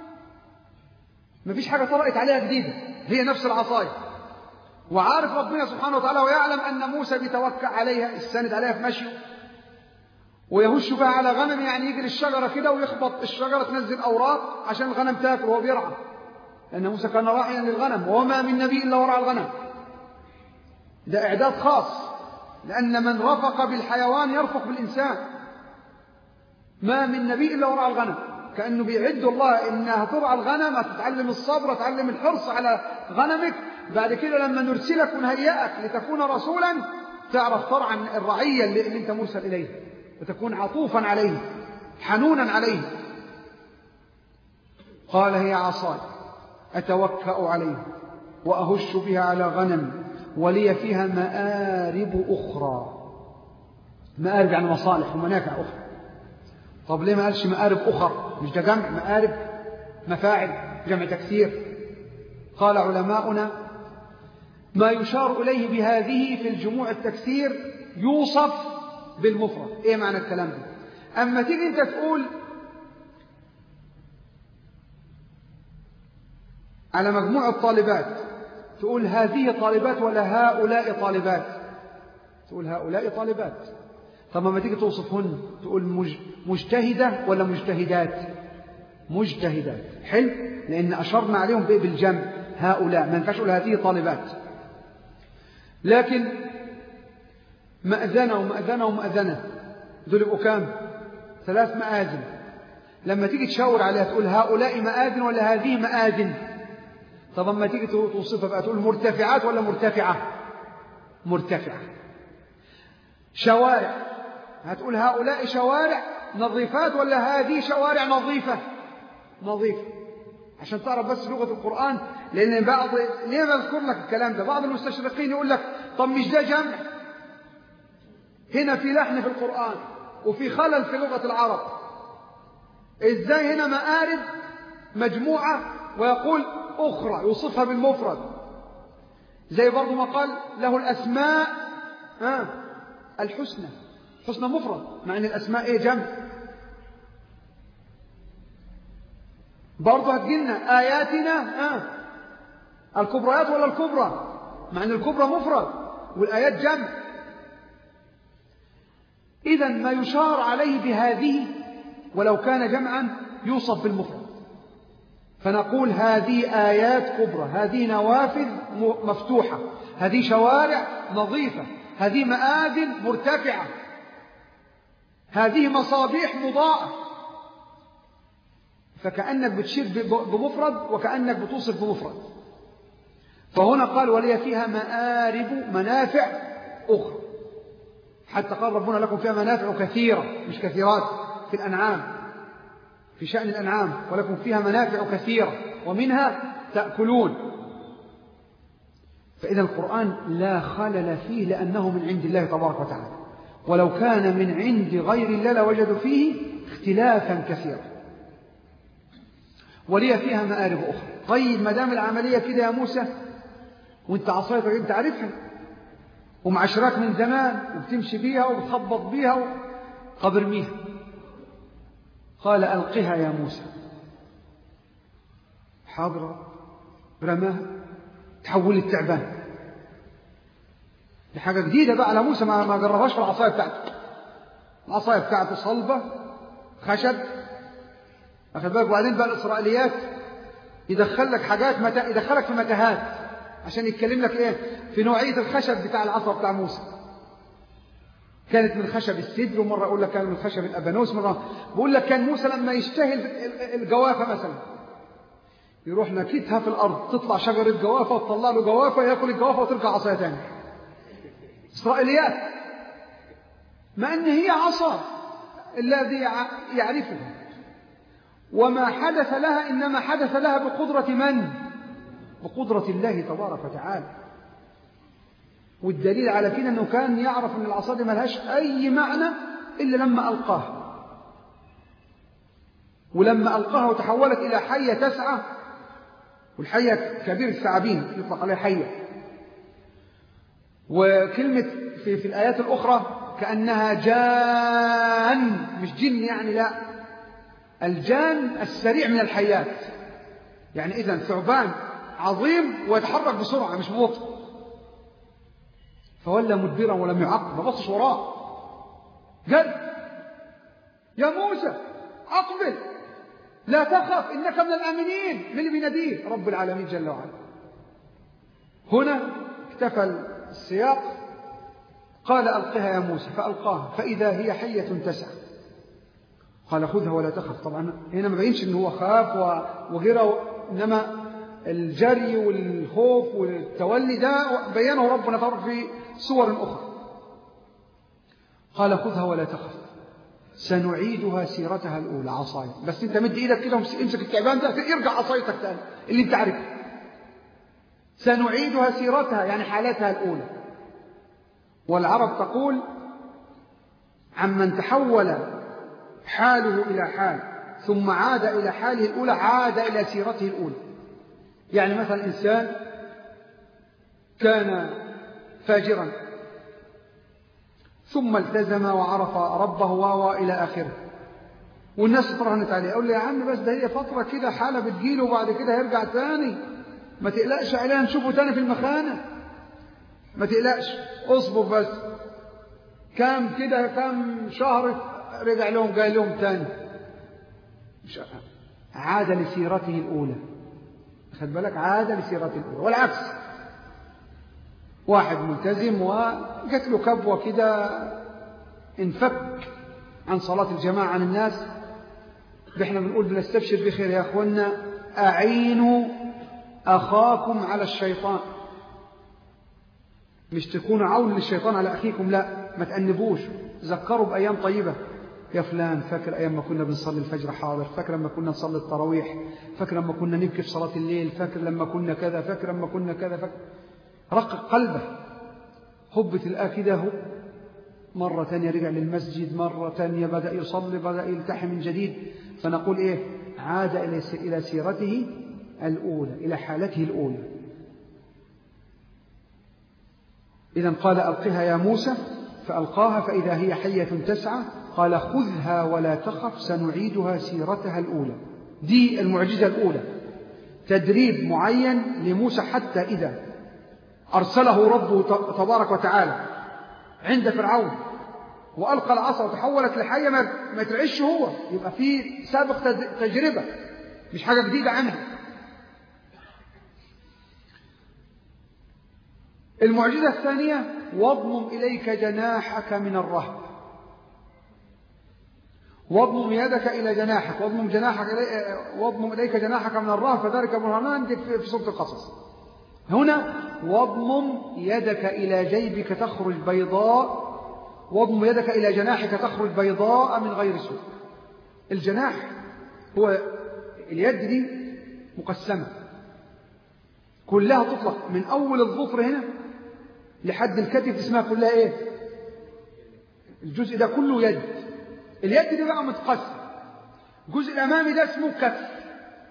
مفيش حاجة طرقت عليها جديدة هي نفس العصاية وعارف ربنا سبحانه وتعالى ويعلم أن موسى بيتوكأ عليها السند عليها في مشيه ويهش بها على غنم يعني يجي للشجرة كده ويخبط الشجرة تنزل أوراق عشان الغنم تاكل وهو بيرعى لأن موسى كان راعيا للغنم وما من نبي إلا ورعى الغنم ده إعداد خاص لأن من رفق بالحيوان يرفق بالإنسان ما من نبي إلا ورعى الغنم كأنه بيعد الله إنها ترعى الغنم هتتعلم الصبر هتتعلم الحرص على غنمك بعد كده لما نرسلك ونهيئك لتكون رسولا تعرف ترعى الرعية اللي, اللي انت مرسل إليها وتكون عطوفا عليه حنونا عليه قال هي عصاي أتوكأ عليها وأهش بها على غنم ولي فيها مآرب أخرى مآرب يعني مصالح ومنافع أخرى طب ليه ما قالش مآرب أخر مش ده جمع مآرب مفاعل جمع تكسير قال علماؤنا ما يشار إليه بهذه في الجموع التكسير يوصف بالمفرد ايه معنى الكلام ده اما تيجي انت تقول على مجموع الطالبات تقول هذه طالبات ولا هؤلاء طالبات تقول هؤلاء طالبات طب ما تيجي توصفهن تقول مج... مجتهدة ولا مجتهدات مجتهدات حلو لأن أشرنا عليهم بالجمع هؤلاء ما ينفعش أقول هذه طالبات لكن مأذنة ومأذنة ومأذنة دول يبقوا كام ثلاث مآذن لما تيجي تشاور عليها تقول هؤلاء مآذن ولا هذه مآذن طب اما تيجي توصفها بقى تقول مرتفعات ولا مرتفعة مرتفعة شوارع هتقول هؤلاء شوارع نظيفات ولا هذه شوارع نظيفة نظيفة عشان تعرف بس لغة القرآن لأن بعض ليه بذكر لك الكلام ده بعض المستشرقين يقول لك طب مش ده جمع هنا في لحن في القرآن وفي خلل في لغة العرب ازاي هنا مآرب مجموعة ويقول أخرى يوصفها بالمفرد زي برضو ما قال له الأسماء آه الحسنى حسنى مفرد مع أن الأسماء إيه جمع برضو هتجيلنا آياتنا آه الكبريات ولا الكبرى مع أن الكبرى مفرد والآيات جمع إذا ما يشار عليه بهذه ولو كان جمعا يوصف بالمفرد فنقول هذه آيات كبرى هذه نوافذ مفتوحة هذه شوارع نظيفة هذه مآذن مرتفعة هذه مصابيح مضاءة فكأنك بتشير بمفرد وكأنك بتوصف بمفرد فهنا قال ولي فيها مآرب منافع أخرى حتى قال ربنا لكم فيها منافع كثيرة مش كثيرات في الأنعام في شأن الأنعام ولكم فيها منافع كثيرة ومنها تأكلون فإذا القرآن لا خلل فيه لأنه من عند الله تبارك وتعالى ولو كان من عند غير الله لوجدوا فيه اختلافا كثيرا ولي فيها مآرب أخرى طيب ما دام العملية كده يا موسى وانت عصايتك انت عارفها ومعشراك من زمان وبتمشي بيها وبتخبط بيها و... طب ارميها قال ألقها يا موسى حاضرة رماها تحولت تعبان دي حاجة جديدة بقى على موسى ما, ما جربهاش في العصاية بتاعته العصاية بتاعته صلبة خشب أخذ بالك وبعدين بقى الإسرائيليات يدخل لك حاجات مت... يدخلك في متاهات عشان يتكلم لك إيه في نوعية الخشب بتاع العصا بتاع موسى كانت من خشب السدر ومرة أقول لك كان من خشب الأبانوس مرة بقول لك كان موسى لما يشتهي الجوافة مثلا يروح نكتها في الأرض تطلع شجرة جوافة وتطلع له جوافة ياكل الجوافة وترجع عصاية تاني إسرائيليات مع أن هي عصا الذي يعرفها وما حدث لها إنما حدث لها بقدرة من؟ بقدرة الله تبارك وتعالى والدليل على كده أنه كان يعرف أن العصا دي ملهاش أي معنى إلا لما ألقاها ولما ألقاها وتحولت إلى حية تسعى والحية كبير الثعابين يطلق عليها حية وكلمة في, في الآيات الأخرى كأنها جان مش جن يعني لا الجان السريع من الحيات يعني إذا ثعبان عظيم ويتحرك بسرعة مش ببطء فولى مدبرا ولم يعقب ما بصش وراه قال يا موسى أقبل لا تخف إنك من الآمنين من اللي بيناديه رب العالمين جل وعلا هنا اكتفى السياق قال ألقها يا موسى فألقاها فإذا هي حية تسعى قال خذها ولا تخف طبعا هنا ما بينش ان هو خاف وغيره انما الجري والخوف والتولي ده بينه ربنا تعالى في صور اخرى قال خذها ولا تخف سنعيدها سيرتها الاولى عصايا بس انت مد ايدك كده امسك التعبان ده ارجع عصايتك تاني اللي انت عارفها سنعيدها سيرتها يعني حالتها الاولى والعرب تقول عمن تحول حاله إلى حال ثم عاد إلى حاله الأولى عاد إلى سيرته الأولى يعني مثلا إنسان كان فاجرا ثم التزم وعرف ربه وهو إلى آخره والناس ترهنت عليه أقول له يا عم بس ده هي فترة كده حالة بتجيله وبعد كده هيرجع تاني ما تقلقش عليها نشوفه تاني في المخانة ما تقلقش اصبر بس كام كده كام شهر رجع لهم قال لهم تاني عاد لسيرته الأولى خد بالك عاد لسيرته الأولى والعكس واحد ملتزم وجت له كبوة كده انفك عن صلاة الجماعة عن الناس احنا بنقول بنستبشر بخير يا اخوانا أعينوا أخاكم على الشيطان مش تكونوا عون للشيطان على أخيكم لا ما تأنبوش ذكروا بأيام طيبة يا فلان فاكر أيام ما كنا بنصلي الفجر حاضر فاكر لما كنا نصلي التراويح فاكر لما كنا نبكي في صلاة الليل فاكر لما كنا كذا فاكر لما كنا كذا فاكر رقق قلبه هبة الآن كده هو مرة ثانية رجع للمسجد مرة ثانية بدأ يصلي بدأ يلتحي من جديد فنقول إيه عاد إلى سيرته الأولى إلى حالته الأولى إذا قال ألقها يا موسى فألقاها فإذا هي حية تسعى قال خذها ولا تخف سنعيدها سيرتها الأولى دي المعجزة الأولى تدريب معين لموسى حتى إذا أرسله ربه تبارك وتعالى عند فرعون وألقى العصا وتحولت لحية ما ترعش هو يبقى في سابق تجربة مش حاجة جديدة عنها المعجزة الثانية واضمم إليك جناحك من الرهب واضمم يدك إلى جناحك واضمم جناحك إلي... واضمم إليك جناحك من الرهب فذلك برهانان في سورة القصص هنا واضمم يدك إلى جيبك تخرج بيضاء واضمم يدك إلى جناحك تخرج بيضاء من غير سوء الجناح هو اليد دي مقسمة كلها تطلق من أول الظفر هنا لحد الكتف اسمها كلها إيه الجزء ده كله يد اليد دي بقى متقسم الجزء الأمامي ده اسمه كف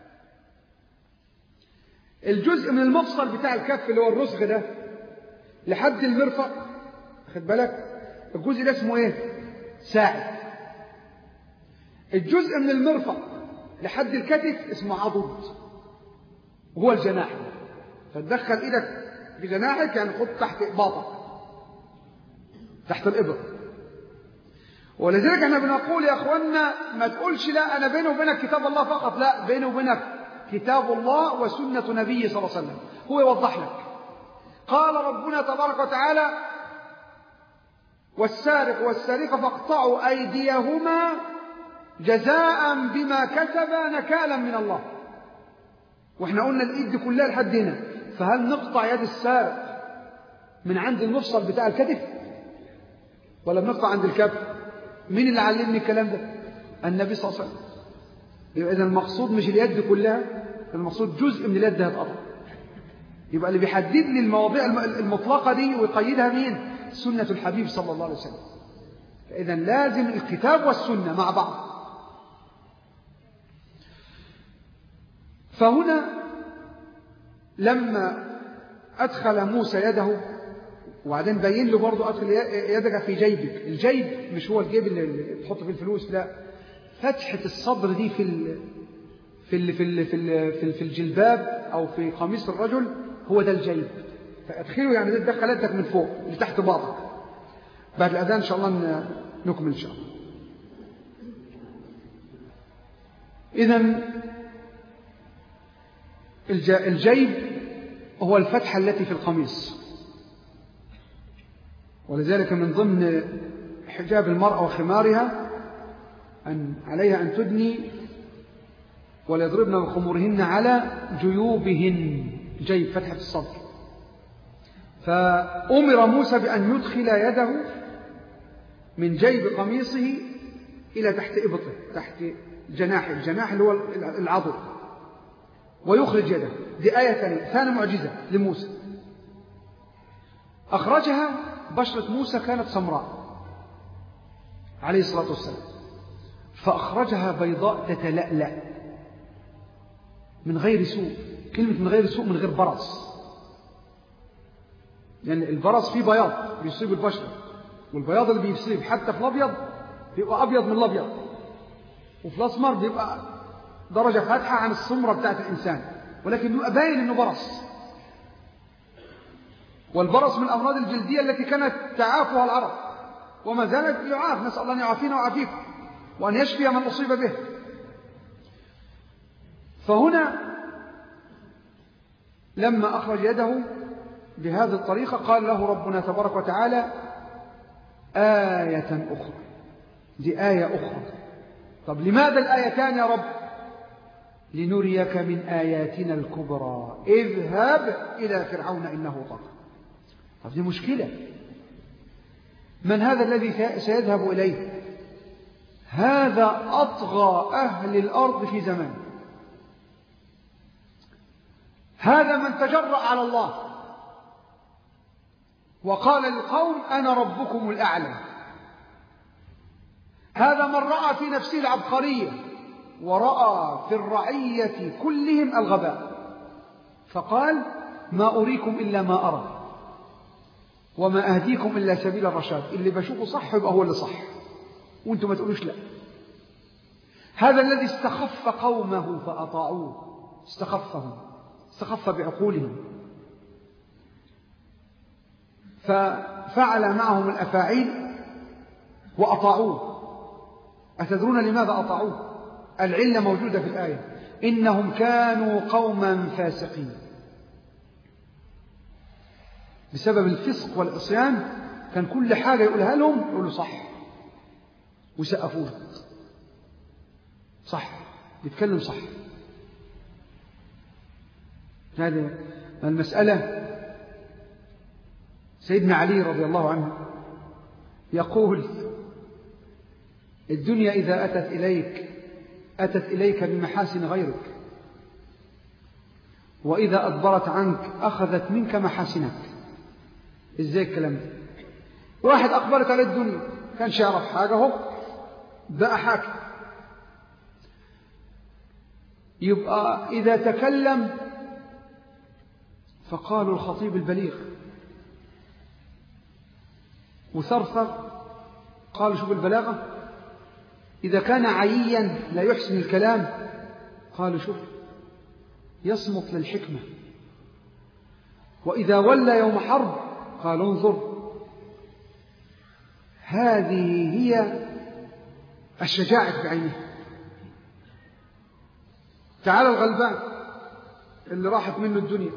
الجزء من المفصل بتاع الكف اللي هو الرسغ ده لحد المرفق خد بالك الجزء ده اسمه ايه ساعد الجزء من المرفق لحد الكتف اسمه عضد وهو الجناح فتدخل ايدك في جناحك يعني خد تحت اباطك تحت الابط ولذلك احنا بنقول يا اخوانا ما تقولش لا انا بيني وبينك كتاب الله فقط لا بيني وبينك كتاب الله وسنة نبيه صلى الله عليه وسلم هو يوضح لك قال ربنا تبارك وتعالى والسارق والسارقة فاقطعوا أيديهما جزاء بما كسبا نكالا من الله واحنا قلنا الإيد كلها لحد هنا فهل نقطع يد السارق من عند المفصل بتاع الكتف ولا بنقطع عند الكف مين اللي علمني الكلام ده النبي صلى الله عليه وسلم يبقى إذا المقصود مش اليد كلها المقصود جزء من اليد هيتقطع يبقى اللي بيحدد لي المواضيع المطلقة دي ويقيدها مين سنة الحبيب صلى الله عليه وسلم فإذا لازم الكتاب والسنة مع بعض فهنا لما أدخل موسى يده وبعدين بين له برضه أدخل يدك في جيبك الجيب مش هو الجيب اللي تحط فيه الفلوس لا فتحة الصدر دي في ال في ال في ال في ال في, ال في الجلباب أو في قميص الرجل هو ده الجيب فأدخله يعني ده تدخل يدك من فوق لتحت بعضك بعد الأذان إن شاء الله نكمل إن شاء الله إذا الجيب هو الفتحة التي في القميص ولذلك من ضمن حجاب المرأة وخمارها أن عليها أن تدني وليضربن بخمورهن على جيوبهن جيب فتحة الصدر فأمر موسى بأن يدخل يده من جيب قميصه إلى تحت إبطه تحت جناح الجناح اللي هو العضد ويخرج يده دي آية ثانية ثانية معجزة لموسى أخرجها بشرة موسى كانت سمراء عليه الصلاة والسلام فأخرجها بيضاء تتلألأ من غير سوء كلمة من غير سوء من غير برص يعني البرص فيه بياض بيصيب البشرة والبياض اللي بيصيب حتى في الأبيض بيبقى أبيض من الأبيض وفي الأسمر بيبقى درجة فاتحة عن السمرة بتاعت الإنسان ولكن بيبقى باين إنه برص والبرص من الأمراض الجلدية التي كانت تعافها العرب وما زالت يعاف نسأل الله أن يعافينا ويعافيكم وأن يشفي من أصيب به فهنا لما أخرج يده بهذه الطريقة قال له ربنا تبارك وتعالى آية أخرى دي آية أخرى طب لماذا الآيتان يا رب لنريك من آياتنا الكبرى اذهب إلى فرعون إنه طغى طب دي مشكلة من هذا الذي سيذهب إليه هذا أطغى أهل الأرض في زمان هذا من تجرأ على الله وقال للقوم أنا ربكم الأعلى هذا من رأى في نفسه العبقرية ورأى في الرعية كلهم الغباء فقال ما أريكم إلا ما أرى وما أهديكم إلا سبيل الرشاد اللي بشوفه صح يبقى هو اللي صح وانتم ما تقولوش لا هذا الذي استخف قومه فأطاعوه استخفهم استخف بعقولهم ففعل معهم الأفاعيل وأطاعوه أتدرون لماذا أطاعوه العلة موجودة في الآية إنهم كانوا قوما فاسقين بسبب الفسق والعصيان كان كل حاجة يقولها لهم يقولوا صح ويسقفوا له صح بيتكلم صح هذه المسألة سيدنا علي رضي الله عنه يقول الدنيا إذا أتت إليك أتت إليك بمحاسن غيرك وإذا أدبرت عنك أخذت منك محاسنك إزاي الكلام ده واحد أقبلت على الدنيا كانش يعرف حاجة هو بقى حاكم يبقى إذا تكلم فقالوا الخطيب البليغ وثرثر قالوا شوف البلاغة إذا كان عيا لا يحسن الكلام قالوا شوف يصمت للحكمة وإذا ولى يوم حرب قالوا انظر هذه هي الشجاعة بعينها تعال الغلبان اللي راحت منه الدنيا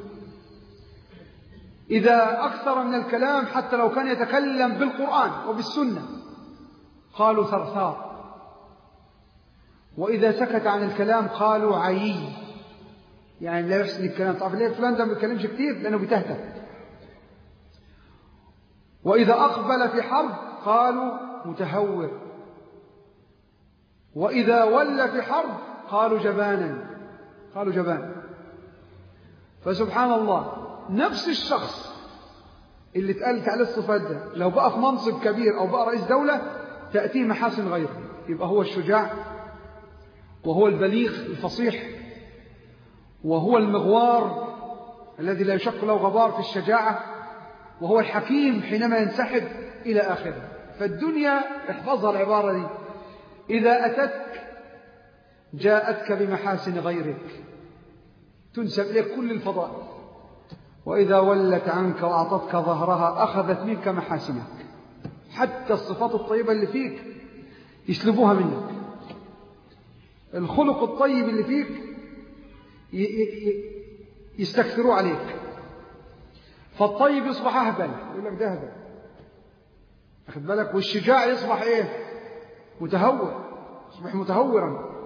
إذا أكثر من الكلام حتى لو كان يتكلم بالقرآن وبالسنة قالوا ثرثار وإذا سكت عن الكلام قالوا عيي يعني لا يحسن الكلام طب ليه فلان ده ما بيتكلمش كتير لأنه بيتهته وإذا أقبل في حرب قالوا متهور وإذا ولى في حرب قالوا جبانا قالوا جبان فسبحان الله نفس الشخص اللي اتقالت عليه الصفات ده لو بقى في منصب كبير أو بقى رئيس دولة تأتيه محاسن غيره يبقى هو الشجاع وهو البليغ الفصيح وهو المغوار الذي لا يشق له غبار في الشجاعة وهو الحكيم حينما ينسحب إلى آخره فالدنيا احفظها العبارة دي إذا أتتك جاءتك بمحاسن غيرك تنسب إليك كل الفضائل وإذا ولت عنك وأعطتك ظهرها أخذت منك محاسنك حتى الصفات الطيبة اللي فيك يسلبوها منك الخلق الطيب اللي فيك يستكثروا عليك فالطيب يصبح أهبل يقول لك ده هبل أخذ بالك والشجاع يصبح إيه متهور يصبح متهورا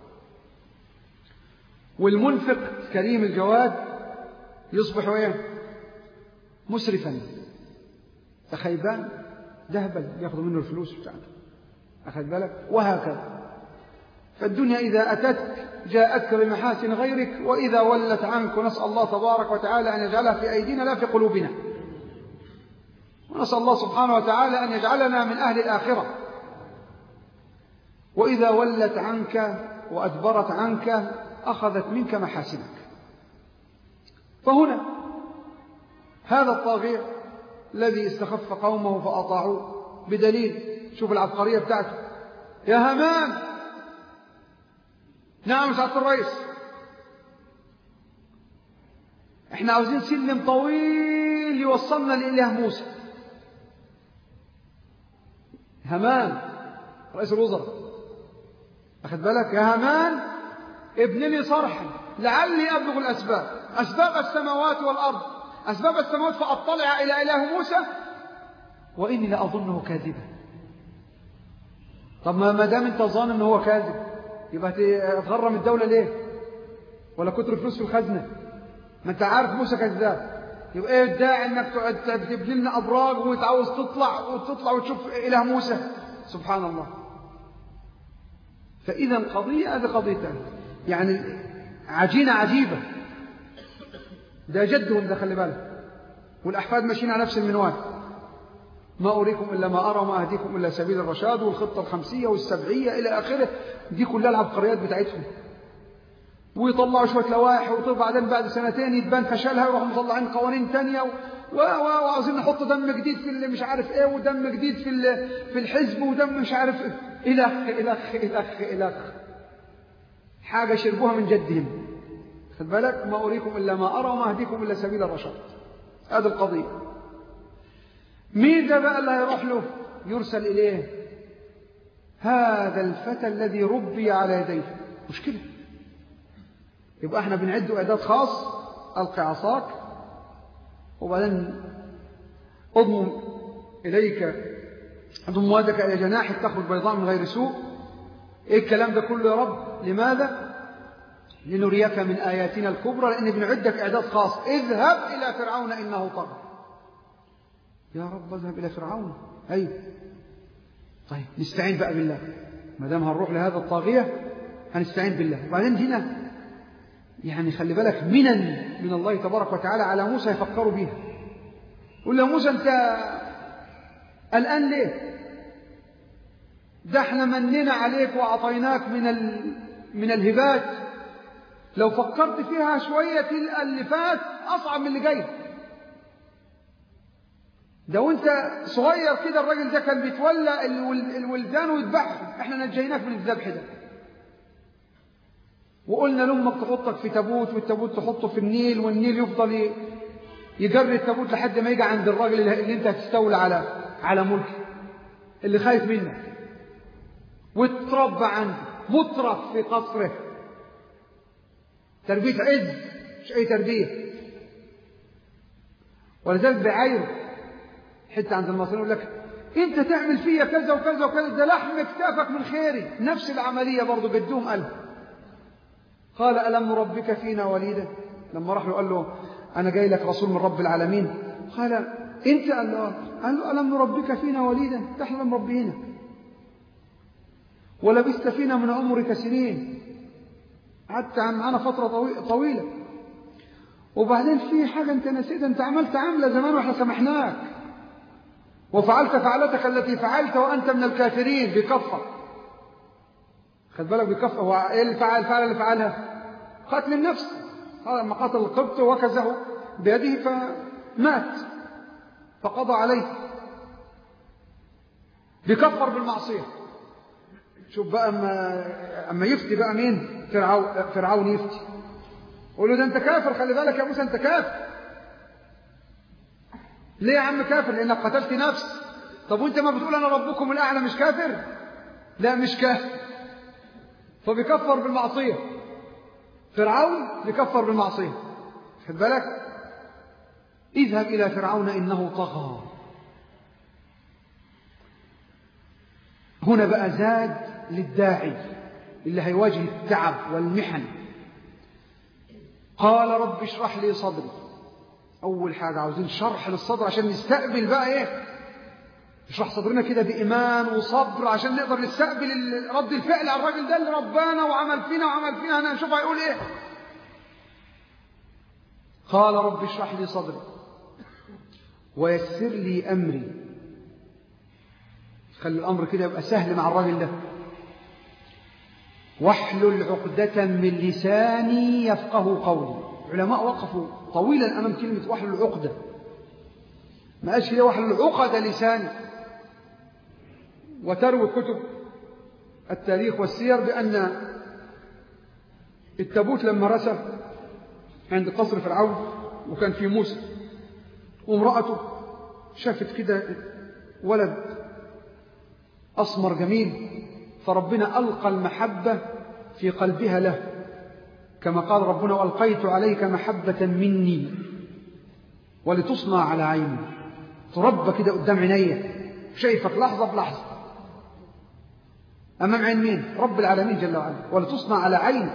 والمنفق كريم الجواد يصبح ايه مسرفا فخيبان ذهبا ياخذ منه الفلوس بتاعته أخذ بالك وهكذا فالدنيا إذا أتتك جاءتك بمحاسن غيرك وإذا ولت عنك ونسأل الله تبارك وتعالى أن يجعلها في أيدينا لا في قلوبنا ونسأل الله سبحانه وتعالى أن يجعلنا من أهل الآخرة وإذا ولت عنك وأدبرت عنك أخذت منك محاسنك فهنا هذا الطاغية الذي استخف قومه فأطاعوه بدليل شوف العبقرية بتاعته يا همان نعم سعادة الرئيس احنا عاوزين سلم طويل يوصلنا لإله موسى همان رئيس الوزراء أخذ بالك يا همان ابن لي صرحا لعلي أبلغ الأسباب أسباب السماوات والأرض أسباب السماوات فأطلع إلى إله موسى وإني لأظنه كاذبا طب ما دام أنت ظان أنه هو كاذب يبقى تغرم الدولة ليه ولا كتر فلوس في الخزنة ما أنت عارف موسى كذاب يبقى ايه الداعي انك تبني لنا ابراج وتعاوز تطلع وتطلع وتشوف اله موسى سبحان الله فاذا قضيه هذه قضيه يعني عجينه عجيبه ده جدهم ده خلي بالك والاحفاد ماشيين على نفس المنوال ما أريكم إلا ما أرى وما أهديكم إلا سبيل الرشاد والخطة الخمسية والسبعية إلى آخره دي كلها العبقريات بتاعتهم ويطلعوا شوية لوائح وبعدين بعد سنتين يتبان فشلها ويروحوا مطلعين قوانين تانية وعاوزين نحط دم جديد في اللي مش عارف ايه ودم جديد في في الحزب ودم مش عارف ايه الخ الخ الخ الخ حاجة شربوها من جدهم خد بالك ما أريكم إلا ما أرى وما أهديكم إلا سبيل الرشاد هذه القضية مين ده بقى اللي هيروح له يرسل إليه هذا الفتى الذي ربي على يديه مشكلة يبقى احنا بنعد إعداد خاص ألقي عصاك وبعدين أضم إليك أضم وادك إلى جناحك تخرج بيضاء من غير سوء إيه الكلام ده كله يا رب لماذا لنريك من آياتنا الكبرى لأن بنعدك إعداد خاص اذهب إلى فرعون إنه طغى يا رب اذهب إلى فرعون أيوه طيب نستعين بقى بالله ما دام هنروح لهذا الطاغية هنستعين بالله وبعدين هنا يعني خلي بالك منن من الله تبارك وتعالى على موسى يفكروا بيها قل له موسى انت الآن ليه ده احنا مننا عليك وأعطيناك من ال... من الهبات لو فكرت فيها شوية تلقى اللي فات أصعب من اللي جاي ده وانت صغير كده الراجل ده كان بيتولى الولدان ويذبحهم احنا نجيناك من الذبح ده وقلنا لامك تحطك في تابوت والتابوت تحطه في النيل والنيل يفضل يجري التابوت لحد ما يجي عند الراجل اللي انت هتستولى على على ملكه اللي خايف منك وتربى عنده مترف في قصره تربية عز مش أي تربية ولذلك بعايره حتى عند المصريين يقول لك انت تعمل فيا كذا وكذا وكذا ده لحم كتافك من خيري نفس العملية برضه جدهم قال قال ألم نربك فينا وليدا لما راح له قال له أنا جاي لك رسول من رب العالمين قال انت قال له قال له ألم نربك فينا وليدا ده احنا مربينا ولبست فينا من عمرك سنين قعدت معانا فترة طويلة وبعدين في حاجة انت نسيتها انت عملت عملة زمان واحنا سمحناك وفعلت فعلتك التي فعلت وأنت من الكافرين بكفر خد بالك بكفر هو ايه اللي فعل الفعل اللي فعلها قتل النفس لما قتل القبط وكزه بيده فمات فقضى عليه بكفر بالمعصية شوف بقى اما اما يفتي بقى مين فرعون فرعون يفتي قول له ده انت كافر خلي بالك يا موسى انت كافر ليه يا عم كافر لانك قتلت نفس طب وانت ما بتقول انا ربكم الاعلى مش كافر لا مش كافر فبيكفر بالمعصيه فرعون بيكفر بالمعصيه خد بالك اذهب الى فرعون انه طغى هنا بقى زاد للداعي اللي هيواجه التعب والمحن قال رب اشرح لي صدري أول حاجة عاوزين شرح للصدر عشان نستقبل بقى إيه اشرح صدرنا كده بإيمان وصبر عشان نقدر نستقبل رد الفعل على الراجل ده اللي ربانا وعمل فينا وعمل فينا أنا نشوف هيقول إيه قال رب اشرح لي صدري ويسر لي أمري خلي الأمر كده يبقى سهل مع الراجل ده واحلل عقدة من لساني يفقه قولي علماء وقفوا طويلا أمام كلمة واحلل عقدة ما قالش كده واحلل عقد لساني وتروي كتب التاريخ والسير بأن التابوت لما رسى عند قصر فرعون وكان في موسى وامرأته شافت كده ولد أسمر جميل فربنا ألقى المحبة في قلبها له كما قال ربنا وألقيت عليك محبة مني ولتصنع على عيني تربى كده قدام عينيا شايفك لحظة بلحظة أمام عين مين رب العالمين جل وعلا ولتصنع على عيني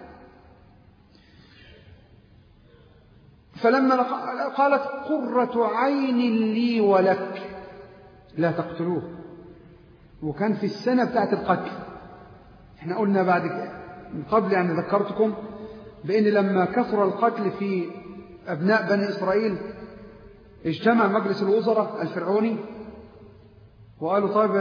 فلما قالت قرة عين لي ولك لا تقتلوه وكان في السنة بتاعت القتل احنا قلنا بعد من قبل يعني ذكرتكم بأن لما كثر القتل في أبناء بني إسرائيل اجتمع مجلس الوزراء الفرعوني وقالوا طيب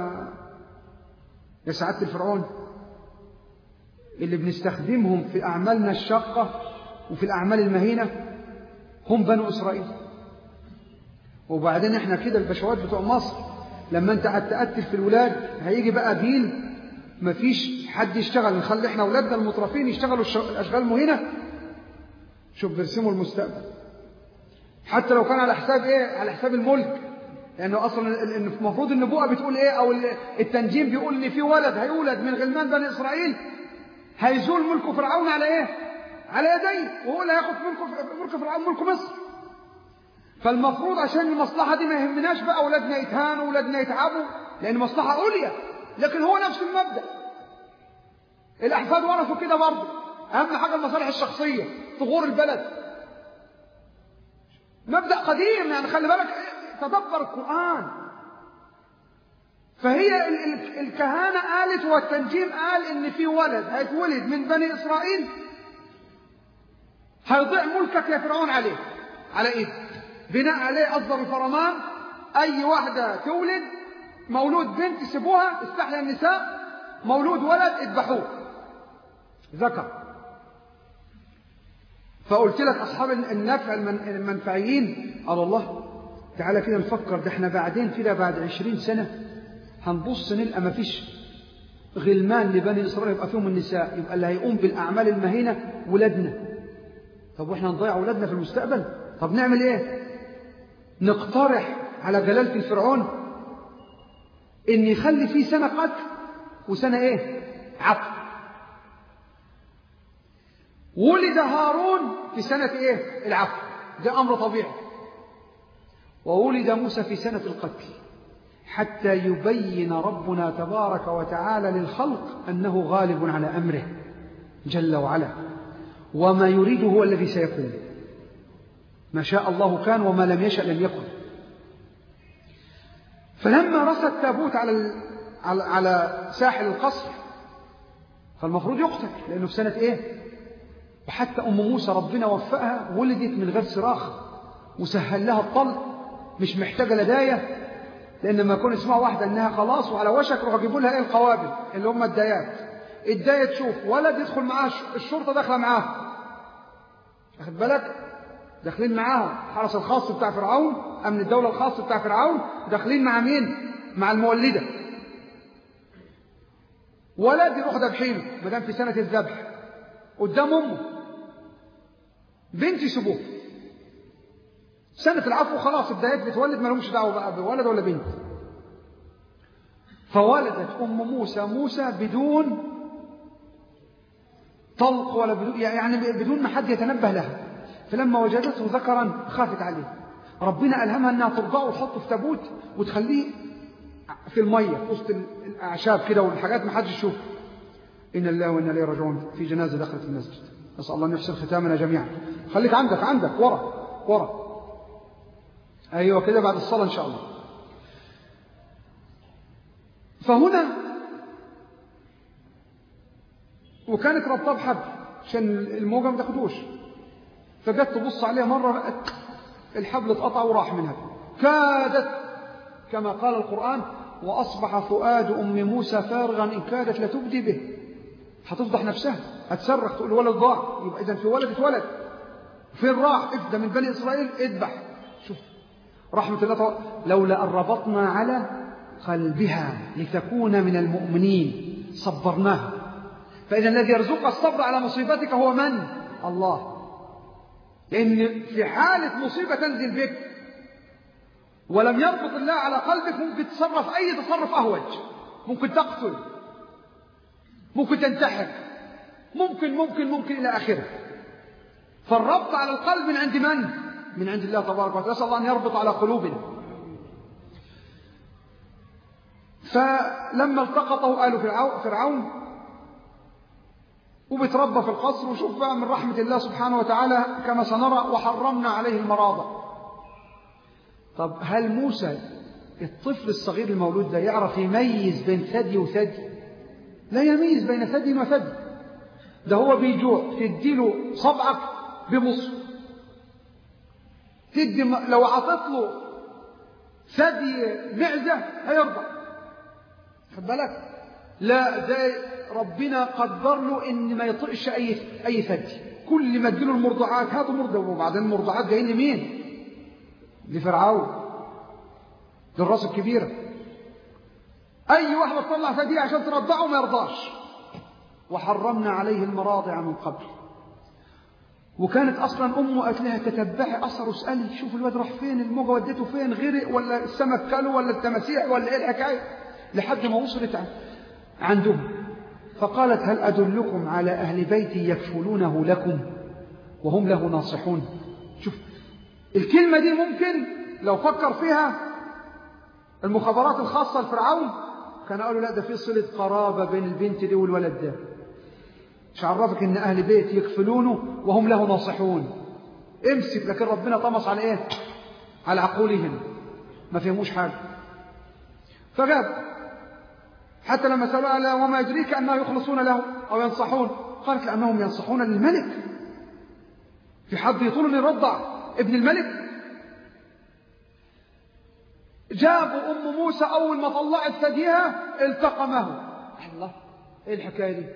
يا سعادة الفرعون اللي بنستخدمهم في أعمالنا الشاقة وفي الأعمال المهينة هم بنو إسرائيل وبعدين احنا كده البشوات بتوع مصر لما انت قعدت تقتل في الولاد هيجي بقى جيل مفيش حد يشتغل نخلي احنا اولادنا المترفين يشتغلوا الاشغال المهينه شوف بيرسموا المستقبل حتى لو كان على حساب ايه على حساب الملك لانه اصلا المفروض النبوءه بتقول ايه او التنجيم بيقول ان في ولد هيولد من غلمان بني اسرائيل هيزول ملك فرعون على ايه على يديه وهو اللي هياخد ملك ملك فرعون ملك مصر فالمفروض عشان المصلحة دي ما يهمناش بقى أولادنا يتهانوا أولادنا يتعبوا لأن مصلحة عليا لكن هو نفس المبدأ الأحفاد ورثوا كده برضه أهم حاجة المصالح الشخصية ثغور البلد مبدأ قديم يعني خلي بالك تدبر القرآن فهي الكهانة قالت والتنجيم قال إن في ولد هيتولد من بني إسرائيل هيضيع ملكك يا فرعون عليه على ايه بناء عليه أصدر الفرمان أي واحدة تولد مولود بنت سيبوها استحلى النساء مولود ولد اذبحوه ذكر فقلت لك أصحاب النفع المنفعيين قال الله تعالى كده نفكر ده احنا بعدين كده بعد عشرين سنة هنبص نلقى ما فيش غلمان لبني إسرائيل يبقى فيهم النساء يبقى اللي هيقوم بالأعمال المهينة ولادنا طب واحنا نضيع ولادنا في المستقبل طب نعمل ايه نقترح على جلالة الفرعون ان يخلي فيه سنة قتل وسنة ايه عفو ولد هارون في سنة ايه العفو ده امر طبيعي وولد موسى في سنة القتل حتى يبين ربنا تبارك وتعالى للخلق أنه غالب على أمره جل وعلا وما يريد هو الذي سيكون ما شاء الله كان وما لم يشأ لم يكن فلما رسى التابوت على على على ساحل القصر فالمفروض يقتل لأنه في سنة إيه وحتى أم موسى ربنا وفقها ولدت من غير صراخ وسهل لها الطلق مش محتاجة لداية لأن لما يكون اسمها واحدة إنها خلاص وعلى وشك روح يجيبوا لها إيه القوابل اللي هم الدايات الداية تشوف ولد يدخل معاه الشرطة داخلة معاه أخد بالك داخلين معاه الحرس الخاص بتاع فرعون أمن الدولة الخاص بتاع فرعون داخلين مع مين مع المولدة ولد يروح ذبحينه ما دام في سنة الذبح قدام أمه بنت يسيبوه سنة العفو خلاص الدايات بتولد ما لهمش دعوة بقى بولد ولا بنت فولدت أم موسى موسى بدون طلق ولا بدون يعني بدون ما حد يتنبه لها فلما وجدته ذكرا خافت عليه ربنا ألهمها أنها ترضعه وتحطه في تابوت وتخليه في المية في وسط الأعشاب كده والحاجات ما حدش يشوف إن الله وإنا إليه راجعون في جنازة دخلت المسجد نسأل الله أن يحسن ختامنا جميعا خليك عندك عندك ورا ورا أيوة كده بعد الصلاة إن شاء الله فهنا وكانت ربطة بحبل عشان الموجة ما تاخدوش فجت تبص عليها مرة الحبل اتقطع وراح منها كادت كما قال القرآن وأصبح فؤاد أم موسى فارغا إن كادت لتبدي به هتفضح نفسها هتصرخ تقول الولد ضاع يبقى إذا في ولد اتولد فين راح افدى من بني إسرائيل اذبح شوف رحمة الله لولا أن ربطنا على قلبها لتكون من المؤمنين صبرناها فإذا الذي يرزقك الصبر على مصيبتك هو من؟ الله لأن في حالة مصيبة تنزل بك ولم يربط الله على قلبك ممكن تصرف أي تصرف أهوج ممكن تقتل ممكن تنتحر ممكن ممكن ممكن إلى آخره فالربط على القلب من عند من؟ من عند الله تبارك وتعالى نسأل الله أن يربط على قلوبنا فلما التقطه آل فرعون وبتربى في القصر وشوف بقى من رحمة الله سبحانه وتعالى كما سنرى وحرمنا عليه المراضع طب هل موسى الطفل الصغير المولود ده يعرف يميز بين ثدي وثدي لا يميز بين ثدي وثدي ده هو بيجوع تديله صبعك بمصر تدي لو عطت له ثدي معزة هيرضى خد بالك لا ده ربنا قدر له ان ما يطقش اي اي ثدي كل ما تجيله المرضعات هاتوا مرضع وبعدين المرضعات جايين لمين لفرعون للراس الكبيره اي واحده تطلع ثدي عشان ترضعه ما يرضاش وحرمنا عليه المراضع من قبل وكانت اصلا امه قالت لها تتبعي اثره اسالي شوف الواد راح فين الموجه ودته فين غرق ولا السمك كله ولا التماسيح ولا ايه الحكايه لحد ما وصلت عندهم فقالت هل أدلكم على أهل بيتي يكفلونه لكم وهم له ناصحون شوف الكلمة دي ممكن لو فكر فيها المخابرات الخاصة لفرعون كان قالوا لا ده في صلة قرابة بين البنت دي والولد ده مش عرفك ان اهل بيت يكفلونه وهم له ناصحون امسك لكن ربنا طمس على ايه على عقولهم ما فهموش حاجة فجاب حتى لما سألوا وما يدريك أنه يخلصون له أو ينصحون قالت لأنهم ينصحون للملك في حد يطول أن يرضع ابن الملك جابوا أم موسى أول ما طلعت ثديها التقمه الله إيه الحكاية دي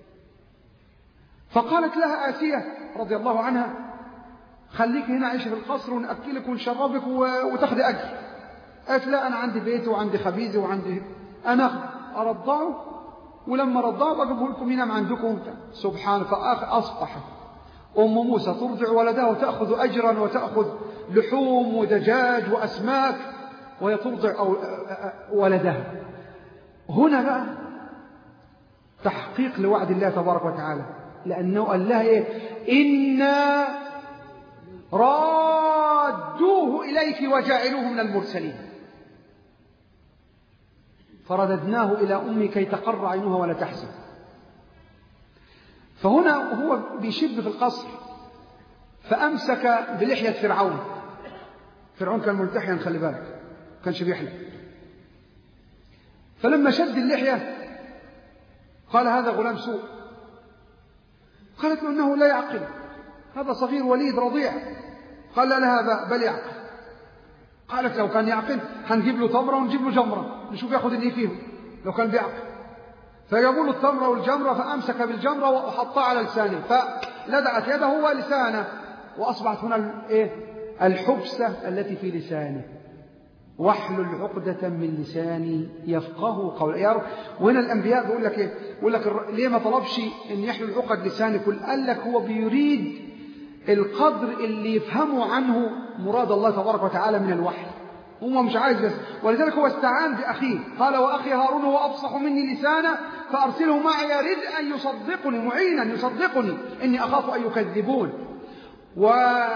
فقالت لها آسية رضي الله عنها خليك هنا عيش في القصر ونأكلك ونشربك وتاخدي أجر قالت لا أنا عندي بيتي وعندي خبيزي وعندي أنا أرضعه ولما رضعه بجيبه لكم ينام عندكم سبحان فأصبح أم موسى ترضع ولدها وتأخذ أجرا وتأخذ لحوم ودجاج وأسماك وهي ترضع ولدها هنا بقى تحقيق لوعد الله تبارك وتعالى لأنه قال لها إيه إنا رادوه إليك وجاعلوه من المرسلين فرددناه إلى أمي كي تقر عينها ولا تحزن فهنا هو بيشب في القصر فأمسك بلحية فرعون فرعون كان ملتحيا خلي بالك كانش بيحلق فلما شد اللحية قال هذا غلام سوء قالت له انه لا يعقل هذا صغير وليد رضيع قال لها بل يعقل قالت لو كان يعقل هنجيب له تمره ونجيب له جمره نشوف ياخد اللي فيهم لو كان بيعقل فجابوا له التمره والجمره فامسك بالجمره وحطها على لسانه فلدعت يده ولسانه واصبحت هنا الايه الحبسه التي في لسانه واحلل عقدة من لساني يفقه قول يا رب وهنا الأنبياء بيقول لك إيه بيقول لك ليه ما طلبش إن يحلل عقد لساني كل قال لك هو بيريد القدر اللي يفهمه عنه مراد الله تبارك وتعالى من الوحي هو مش عايز بس ولذلك هو استعان بأخيه قال وأخي هارون هو أفصح مني لسانا فأرسله معي رد أن يصدقني معينا يصدقني إني أخاف أن يكذبون و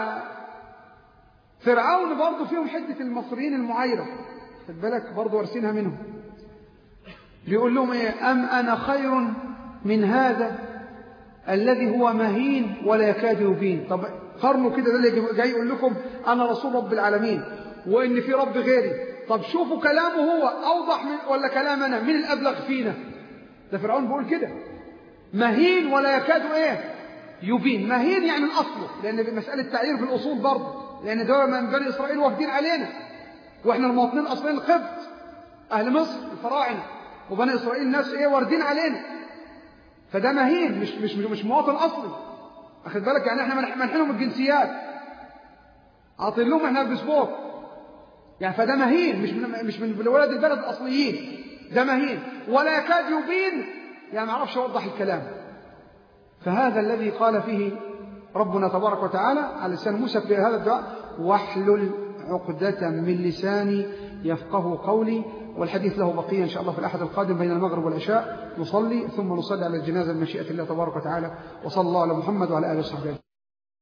فرعون برضه فيهم حدة المصريين المعايرة خد بالك برضه وارسينها منهم بيقول لهم ايه أم أنا خير من هذا الذي هو مهين ولا يكاد يبين طب قرنوا كده ده اللي جاي يقول لكم أنا رسول رب العالمين وإن في رب غيري طب شوفوا كلامه هو أوضح من ولا كلامنا من الأبلغ فينا ده فرعون بيقول كده مهين ولا يكاد إيه يبين مهين يعني من أصله لأن مسألة تعيير في الأصول برضه لأن دول من بني إسرائيل واخدين علينا وإحنا المواطنين الأصليين القبط أهل مصر الفراعنة وبني إسرائيل ناس إيه واردين علينا فده مهين مش مش مش مواطن أصلي أخد بالك يعني إحنا منحنهم الجنسيات عاطين لهم إحنا الباسبور يعني فده مهين مش من مش من ولاد البلد الأصليين ده مهين ولا يكاد يبين يعني ما اعرفش أوضح الكلام فهذا الذي قال فيه ربنا تبارك وتعالى على لسان موسى في هذا الدعاء واحلل عقدة من لساني يفقه قولي والحديث له بقية إن شاء الله في الأحد القادم بين المغرب والعشاء نصلي ثم نصلي على الجنازة بمشيئة الله تبارك وتعالى وصلى الله على محمد وعلى آله وصحبه